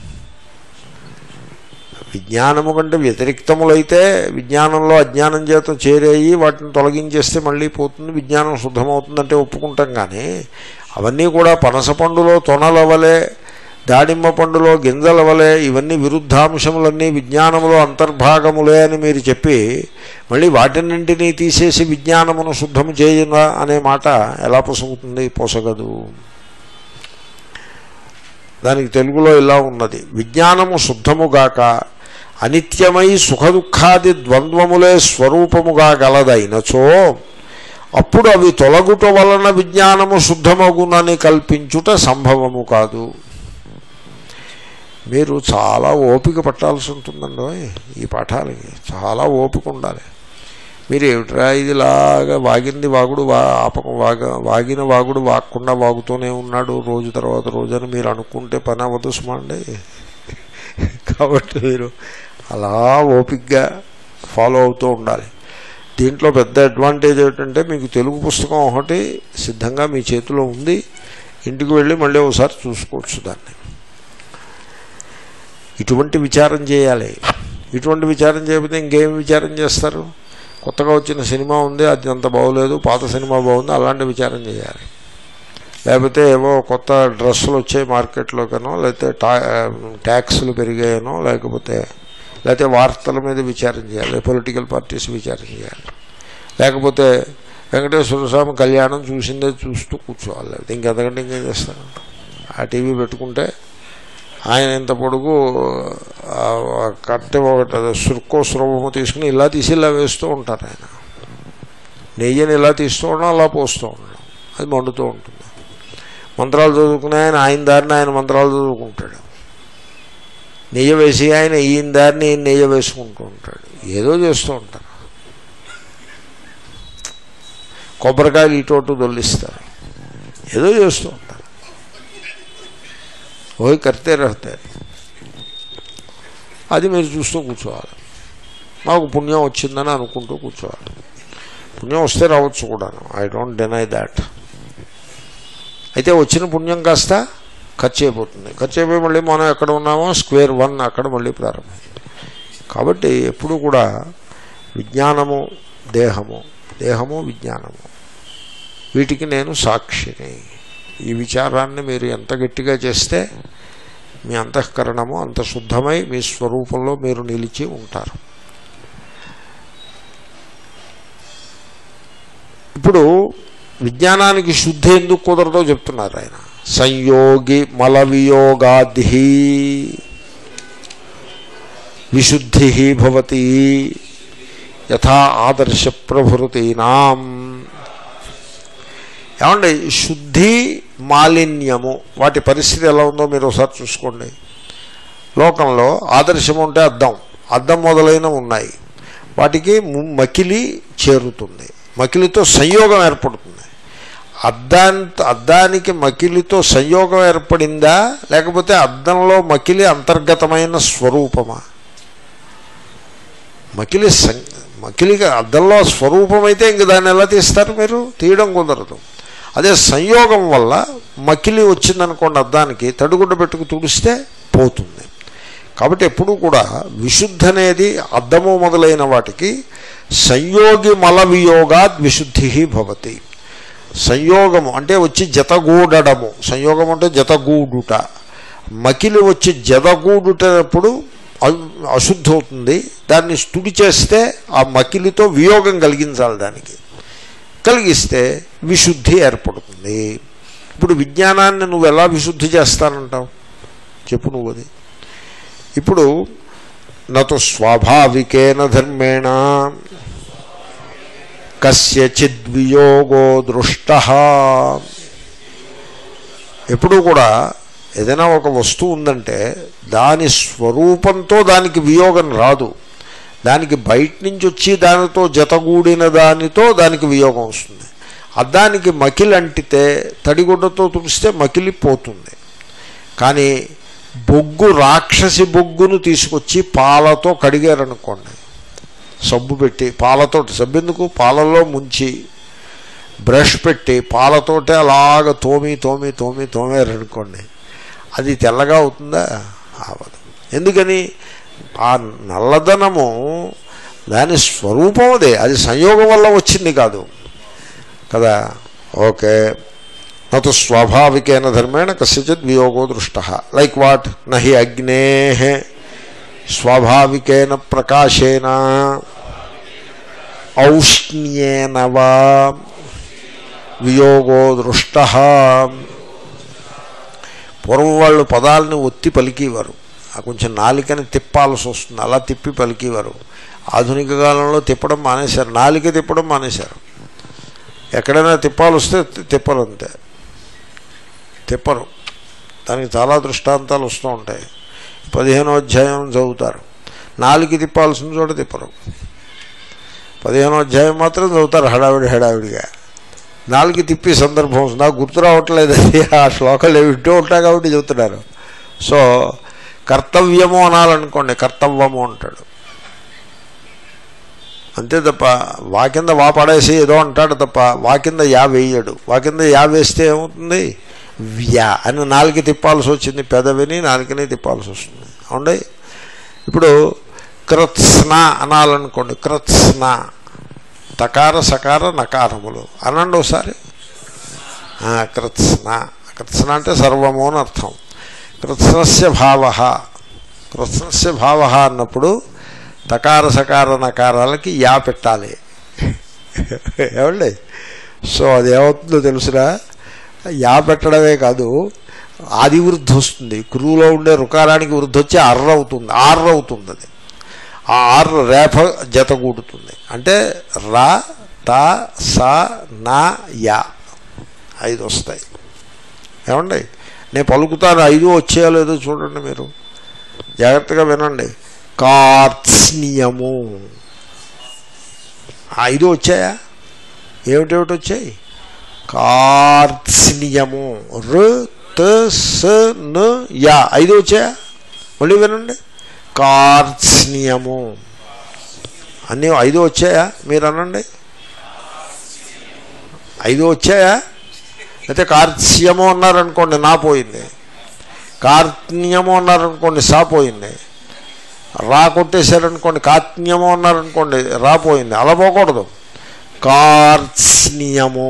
విజ్ఞానము కంటే వ్యతిరిక్తములైతే విజ్ఞానంలో అజ్ఞానం చేత చేరేయి వాటిని తొలగించేస్తే మళ్ళీ పోతుంది విజ్ఞానం శుద్ధమవుతుందంటే ఒప్పుకుంటాం కానీ అవన్నీ కూడా పనస పండులో తొనల వలె దానిమ్మ పండులో గింజల వలె ఇవన్నీ విరుద్ధాంశములన్నీ విజ్ఞానములో అంతర్భాగములే అని మీరు చెప్పి మళ్ళీ వాటినింటినీ తీసేసి విజ్ఞానమును శుద్ధము చేయన అనే మాట ఎలా పొసగుతుంది పొసగదు దానికి తెలుగులో ఇలా ఉన్నది విజ్ఞానము శుద్ధముగాక అనిత్యమై సుఖదుఖాది ద్వంద్వములే స్వరూపముగా గలదైనచో అప్పుడు అవి తొలగుట వలన విజ్ఞానము శుద్ధమగునని కల్పించుట సంభవము కాదు మీరు చాలా ఓపిక పట్టాల్సి ఉంటుందండి ఓయ్ ఈ పాఠాలకి చాలా ఓపిక ఉండాలి మీరు ఏమిట్రా ఇదిలాగా వాగింది వాగుడు వా ఆపకం వాగ వాగిన వాగుడు వాగకుండా వాగుతూనే ఉన్నాడు రోజు తర్వాత రోజు అని మీరు అనుకుంటే పని అవ్వదు సుమండి కాబట్టి మీరు అలా ఓపికగా ఫాలో అవుతూ ఉండాలి దీంట్లో పెద్ద అడ్వాంటేజ్ ఏంటంటే మీకు తెలుగు పుస్తకం ఒకటి సిద్ధంగా మీ చేతిలో ఉంది ఇంటికి వెళ్ళి మళ్ళీ ఒకసారి చూసుకోవచ్చు దాన్ని ఇటువంటి విచారం చేయాలి ఇటువంటి విచారం చేయకపోతే ఇంకేం విచారం చేస్తారు కొత్తగా వచ్చిన సినిమా ఉంది అది అంత బాగోలేదు పాత సినిమా బాగుంది అలాంటి విచారం చేయాలి లేకపోతే ఏవో కొత్త డ్రెస్సులు వచ్చాయి మార్కెట్లోకనో లేకపోతే టా ట్యాక్స్లు పెరిగాయనో లేకపోతే లేకపోతే వార్తల మీద విచారం చేయాలి పొలిటికల్ పార్టీస్ విచారం చేయాలి లేకపోతే వెంకటేశ్వర స్వామి కళ్యాణం చూసిందే చూస్తూ కూర్చోవాలి లేకపోతే ఇంకెంతకంటే ఇంకేం చేస్తారు ఆ టీవీ పెట్టుకుంటే ఆయన ఇంత పొడుగు ఆ, కట్టె ఒకటి అదే సుర్కో స్రవము తీసుకుని ఇలా తీసి ఇలా వేస్తూ ఉంటారు ఆయన నెయ్యిని ఇలా తీస్తూ ఉండడం అలా పోస్తూ ఉండడం అది మండుతూ ఉంటుంది మంత్రాలు చదువుకునే ఆయన ఆయన దారిని ఆయన మంత్రాలు చదువుకుంటాడు నెయ్యి వేసి ఆయన ఈయన దారిని ఈయన నెయ్యి వేసుకుంటూ ఉంటాడు ఏదో చేస్తూ ఉంటారు కొబ్బరికాయలు ఇటు దొల్లిస్తారు ఏదో చేస్తూ ఉంటారు ఓయ్ కర్తే రహతే అది మీరు చూస్తూ కూర్చోవాలి మాకు పుణ్యం వచ్చిందని అనుకుంటూ కూర్చోవాలి పుణ్యం వస్తే రావచ్చు కూడాను ఐ డోంట్ డెనై దాట్ అయితే వచ్చిన పుణ్యం కాస్త ఖర్చు అయిపోతుంది ఖర్చు అయిపోయి మళ్ళీ మనం ఎక్కడ ఉన్నామో స్క్వేర్ వన్ అక్కడ మళ్ళీ ప్రారంభం కాబట్టి ఎప్పుడు కూడా విజ్ఞానము దేహము దేహము విజ్ఞానము వీటికి నేను సాక్షిని ఈ విచారాన్ని మీరు ఎంత గట్టిగా చేస్తే మీ అంతఃకరణము అంత శుద్ధమై మీ స్వరూపంలో మీరు నిలిచి ఉంటారు ఇప్పుడు విజ్ఞానానికి శుద్ధి ఎందుకు కుదరదో చెప్తున్నారు ఆయన సంయోగి మల వియోగాది విశుద్ధి భవతి యథా ఆదర్శ ప్రభృతీనాం ఏమండి శుద్ధి మాలిన్యము వాటి పరిస్థితి ఎలా ఉందో మీరు ఒకసారి చూసుకోండి లోకంలో ఆదర్శం ఉంటే అద్దం అద్దం మొదలైనవి ఉన్నాయి వాటికి ము- మకిలి చేరుతుంది మకిలితో సంయోగం ఏర్పడుతుంది అద్దాంత అద్దానికి మకిలితో సంయోగం ఏర్పడిందా లేకపోతే అద్దంలో మకిలి అంతర్గతమైన స్వరూపమా మకిలి సం మకిలిగా అద్దంలో స్వరూపమైతే ఇంక దాన్ని ఎలా తీస్తారు మీరు తీయడం కుదరదు అదే సంయోగం వల్ల మకిలి వచ్చిందనుకోండి అద్దానికి తడిగుడ్డ పెట్టుకు తుడిస్తే పోతుంది కాబట్టి ఎప్పుడూ కూడా విశుద్ధి అనేది అద్దము మొదలైన వాటికి సంయోగి మల వియోగాద్ విశుద్ధి భవతి సంయోగము అంటే వచ్చి జతగూడడము సంయోగం అంటే జతగూడుట మకిలి వచ్చి జతగూడుటప్పుడు అ- అశుద్ధి అవుతుంది దాన్ని స్తుడి చేస్తే ఆ మకిలితో వియోగం కలిగించాలి దానికి కలిగిస్తే విశుద్ధి ఏర్పడుతుంది ఇప్పుడు విజ్ఞానాన్ని నువ్వు ఎలా విశుద్ధి చేస్తానంటావు చెప్పు నువ్వు అది ఇప్పుడు నటు స్వాభావికేన ధర్మేణ కస్యచిద్వియోగో దృష్ట ఎప్పుడూ కూడా ఏదైనా ఒక వస్తువు ఉందంటే దాని స్వరూపంతో దానికి వియోగం రాదు దానికి బయట నుంచి వచ్చి దానితో జతగూడిన దానితో దానికి వియోగం వస్తుంది అద్దానికి మకిలి అంటితే తడిగుడ్డతో తుడిస్తే మకిలి పోతుంది కానీ బొగ్గు రాక్షసి బొగ్గును తీసుకొచ్చి పాలతో కడిగారనుకోండి సబ్బు పెట్టి పాలతో సబ్బు ఎందుకు పాలల్లో ముంచి బ్రష్ పెట్టి పాలతోటే అలాగ తోమి తోమి తోమి తోమారనుకోండి అది తెల్లగా అవుతుందా అవదు ఎందుకని ఆ నల్లదనము దాని స్వరూపం అదే అది సంయోగం వల్ల వచ్చింది కాదు కదా ఓకే నటు స్వాభావికేన ధర్మేణ కస్యచిత్ వియోగో దృష్ట లైక్ వాట్ నహి అగ్నే స్వాభావికేన ప్రకాశేన ఔష్ణ్యేన వా వియోగో దృష్ట పూర్వం వాళ్ళు పదాలని ఒత్తి పలికేవారు ఆ కొంచెం నాలికని తిప్పాల్సి వస్తుంది అలా తిప్పి పలికేవారు ఆధునిక కాలంలో తిప్పడం మానేశారు నాలిక తిప్పడం మానేశారు ఎక్కడైనా తిప్పాలు వస్తే తి- తిప్పరు అంతే తిప్పరు దానికి చాలా దృష్టాంతాలు వస్తూ ఉంటాయి పదిహేనో అధ్యాయం చదువుతారు నాలుగు తిప్పాల్సిన చోట తిప్పరు పదిహేనో అధ్యాయం మాత్రం చదువుతారు హడావిడి హడావిడిగా నాలుగు తిప్పి సందర్భం వస్తుంది. నాకు గుర్తు రావట్లేదు అది ఆ శ్లోకాలు వింటూ ఉంటాయి కాబట్టి చెబుతున్నారు సో కర్తవ్యము అనాలనుకోండి కర్తవ్యము అంటాడు అంతే తప్ప వా కింద వా పడేసి ఏదో అంటాడు తప్ప వా కింద యా వేయడు వా కింద యా వేస్తే ఏమవుతుంది వ్యా అని నాలుగు తిప్పాల్సి వచ్చింది పెదవిని నాలుగుని తిప్పాల్సి వస్తుంది అవునండి ఇప్పుడు కృత్స్న అనాలనుకోండి కృత్స్న తకార సకార నకారములు అనండి ఒకసారి ఆ, కృత్స్న కృత్స్న అంటే సర్వము అని అర్థం కృత్స్నస్య భావ కృత్స్నస్య భావ అన్నప్పుడు తకార సకార నకారాలకి యా పెట్టాలి ఏమండి సో అది ఏమవుతుందో తెలుసురా యా పెట్టడమే కాదు ఆది వృద్ధి వస్తుంది కురువులో ఉండే రుకారానికి వృద్ధి వచ్చి అర్ర అవుతుంది ఆర్ర అవుతుంది అది ఆ ఆరు రేఫ జత కూడుతుంది అంటే రా తా సా నా యా ఐదు వస్తాయి ఏమండి నేను పలుకుతాను ఐదు వచ్చేయో లేదో చూడండి మీరు జాగ్రత్తగా వినండి కార్త్స్నియము ఆ ఐదు వచ్చాయా ఏమిటేమిటి వచ్చాయి కార్త్స్నియము రు త స న యా ఐదు వచ్చాయా మళ్ళీ వినండి కార్త్స్నియము అన్నీ ఐదు వచ్చాయా మీరు అనండి ఐదు వచ్చాయా అయితే కార్త్స్యము అన్నారనుకోండి నా పోయింది కార్త్న్యము అన్నారనుకోండి సా పోయింది రా కొట్టేశారనుకోండి కాత్న్యము అన్నారనుకోండి రా పోయింది అలా పోకూడదు కార్త్స్నియము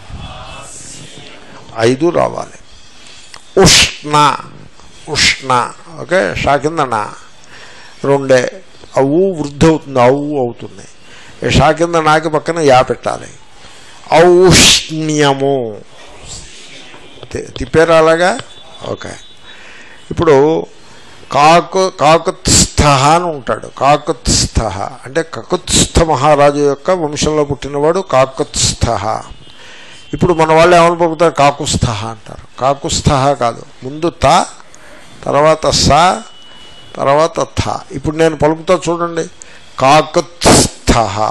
ఐదు రావాలి ఉష్ణ ఉష్ణ ఓకే షా కిందన రెండే అవు వృద్ధి అవుతుంది అవు అవుతుంది ఈ షా కింద నాకి పక్కన యా పెట్టాలి ఔష్ణ్యము తి- తిప్పారా అలాగా ఓకే ఇప్పుడు కాకు కాకుత్స్థ అని ఉంటాడు కాకుత్స్థ అంటే కకుత్స్థ మహారాజు యొక్క వంశంలో పుట్టినవాడు కాకుత్స్థ ఇప్పుడు మన వాళ్ళు ఏమని పలుకుతారు కాకుస్థ అంటారు కాకుస్థ కాదు ముందు త తర్వాత స తర్వాత థ ఇప్పుడు నేను పలుకుతా చూడండి కాకుత్స్థ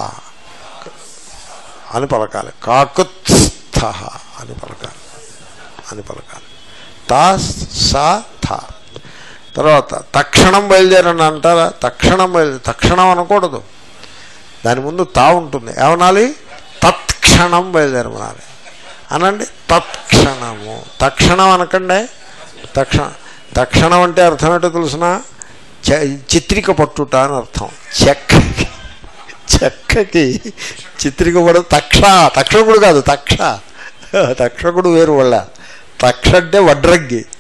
అని పలకాలి కాకుత్స్థ అని పలకాలి అని పలకాలి తా సా థ తర్వాత తక్షణం బయలుదేరని అంటారా తక్షణం బయలుదేరి తక్షణం అనకూడదు దాని ముందు తా ఉంటుంది ఏమనాలి తత్క్షణం బయలుదేరమనాలి అనండి తత్క్షణము తక్షణం అనకండి తక్షణ తక్షణం అంటే అర్థం ఏంటో తెలుసిన చిత్రిక పట్టుట అని అర్థం చెక్కకి చెక్కకి చిత్రిక పడ తక్ష తక్షకుడు కాదు తక్ష తక్షకుడు వేరు వాళ్ళ తక్ష అంటే వడ్రగ్గి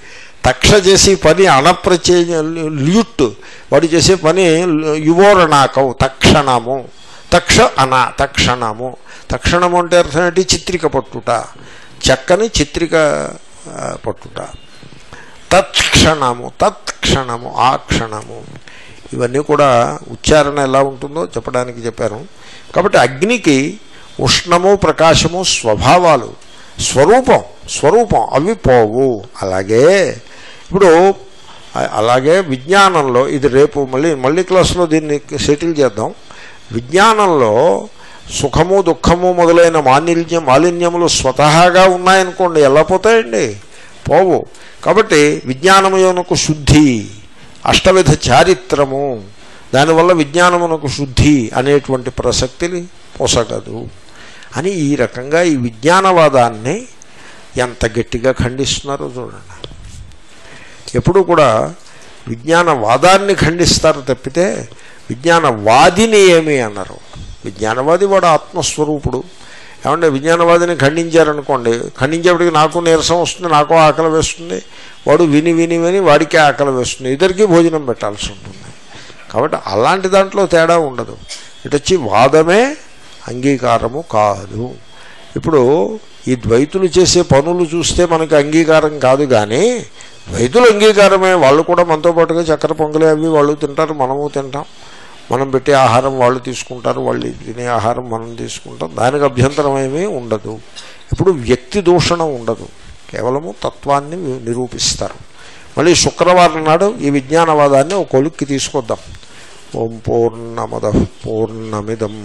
తక్ష చేసే పని అనప్రచయ ల్యూట్ వాడు చేసే పని యువోరణాకవు తక్షణము తక్ష అన తక్షణము తక్షణము అంటే అర్థం ఏంటి చిత్రిక పట్టుట చెక్కని చిత్రిక ఆ, పట్టుట తత్క్షణము తత్క్షణము ఆ క్షణము ఇవన్నీ కూడా ఉచ్చారణ ఎలా ఉంటుందో చెప్పడానికి చెప్పాను కాబట్టి అగ్నికి ఉష్ణము ప్రకాశము స్వభావాలు స్వరూపం స్వరూపం అవి పోవు అలాగే ఇప్పుడు అ- అలాగే విజ్ఞానంలో ఇది రేపు మళ్ళీ మళ్ళీ క్లాస్లో దీన్ని సెటిల్ చేద్దాం విజ్ఞానంలో సుఖము దుఃఖము మొదలైన మాలిన్యం మాలిన్యములు స్వతహాగా ఉన్నాయనుకోండి ఎలా పోతాయండి పోవు కాబట్టి విజ్ఞానమునకు శుద్ధి అష్టవిధ చారిత్రము దానివల్ల విజ్ఞానమునకు శుద్ధి అనేటువంటి ప్రసక్తిని పొసగదు అని ఈ రకంగా ఈ విజ్ఞానవాదాన్ని ఎంత గట్టిగా ఖండిస్తున్నారో చూడండి ఎప్పుడు కూడా విజ్ఞానవాదాన్ని ఖండిస్తారు తప్పితే విజ్ఞానవాదిని ఏమి అన్నారు విజ్ఞానవాది వాడు ఆత్మస్వరూపుడు ఏమంటే విజ్ఞానవాదిని ఖండించారనుకోండి ఖండించేప్పటికి నాకు నీరసం వస్తుంది నాకు ఆకలి వేస్తుంది వాడు విని విని విని వాడికే ఆకలి వేస్తుంది ఇద్దరికీ భోజనం పెట్టాల్సి ఉంటుంది కాబట్టి అలాంటి దాంట్లో తేడా ఉండదు ఇటు వచ్చి వాదమే అంగీకారము కాదు ఇప్పుడు ఈ ద్వైతులు చేసే పనులు చూస్తే మనకి అంగీకారం కాదు కానీ ద్వైతులు అంగీకారమే వాళ్ళు కూడా మనతో పాటుగా చక్కెర పొంగలి అవి వాళ్ళు తింటారు మనము తింటాం మనం పెట్టే ఆహారం వాళ్ళు తీసుకుంటారు వాళ్ళు తినే ఆహారం మనం తీసుకుంటాం దానికి అభ్యంతరం ఏమీ ఉండదు ఇప్పుడు వ్యక్తి దూషణ ఉండదు కేవలము తత్వాన్ని నిరూపిస్తారు మళ్ళీ శుక్రవారం నాడు ఈ విజ్ఞానవాదాన్ని ఒక కొలుక్కి తీసుకొద్దాం ఓం పూర్ణమద పూర్ణమిదం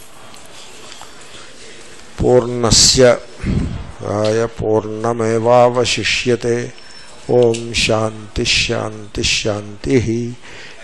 పూర్ణస్య రాయ పూర్ణమేవావశిష్యతే ఓం శాంతి శాంతి శాంతి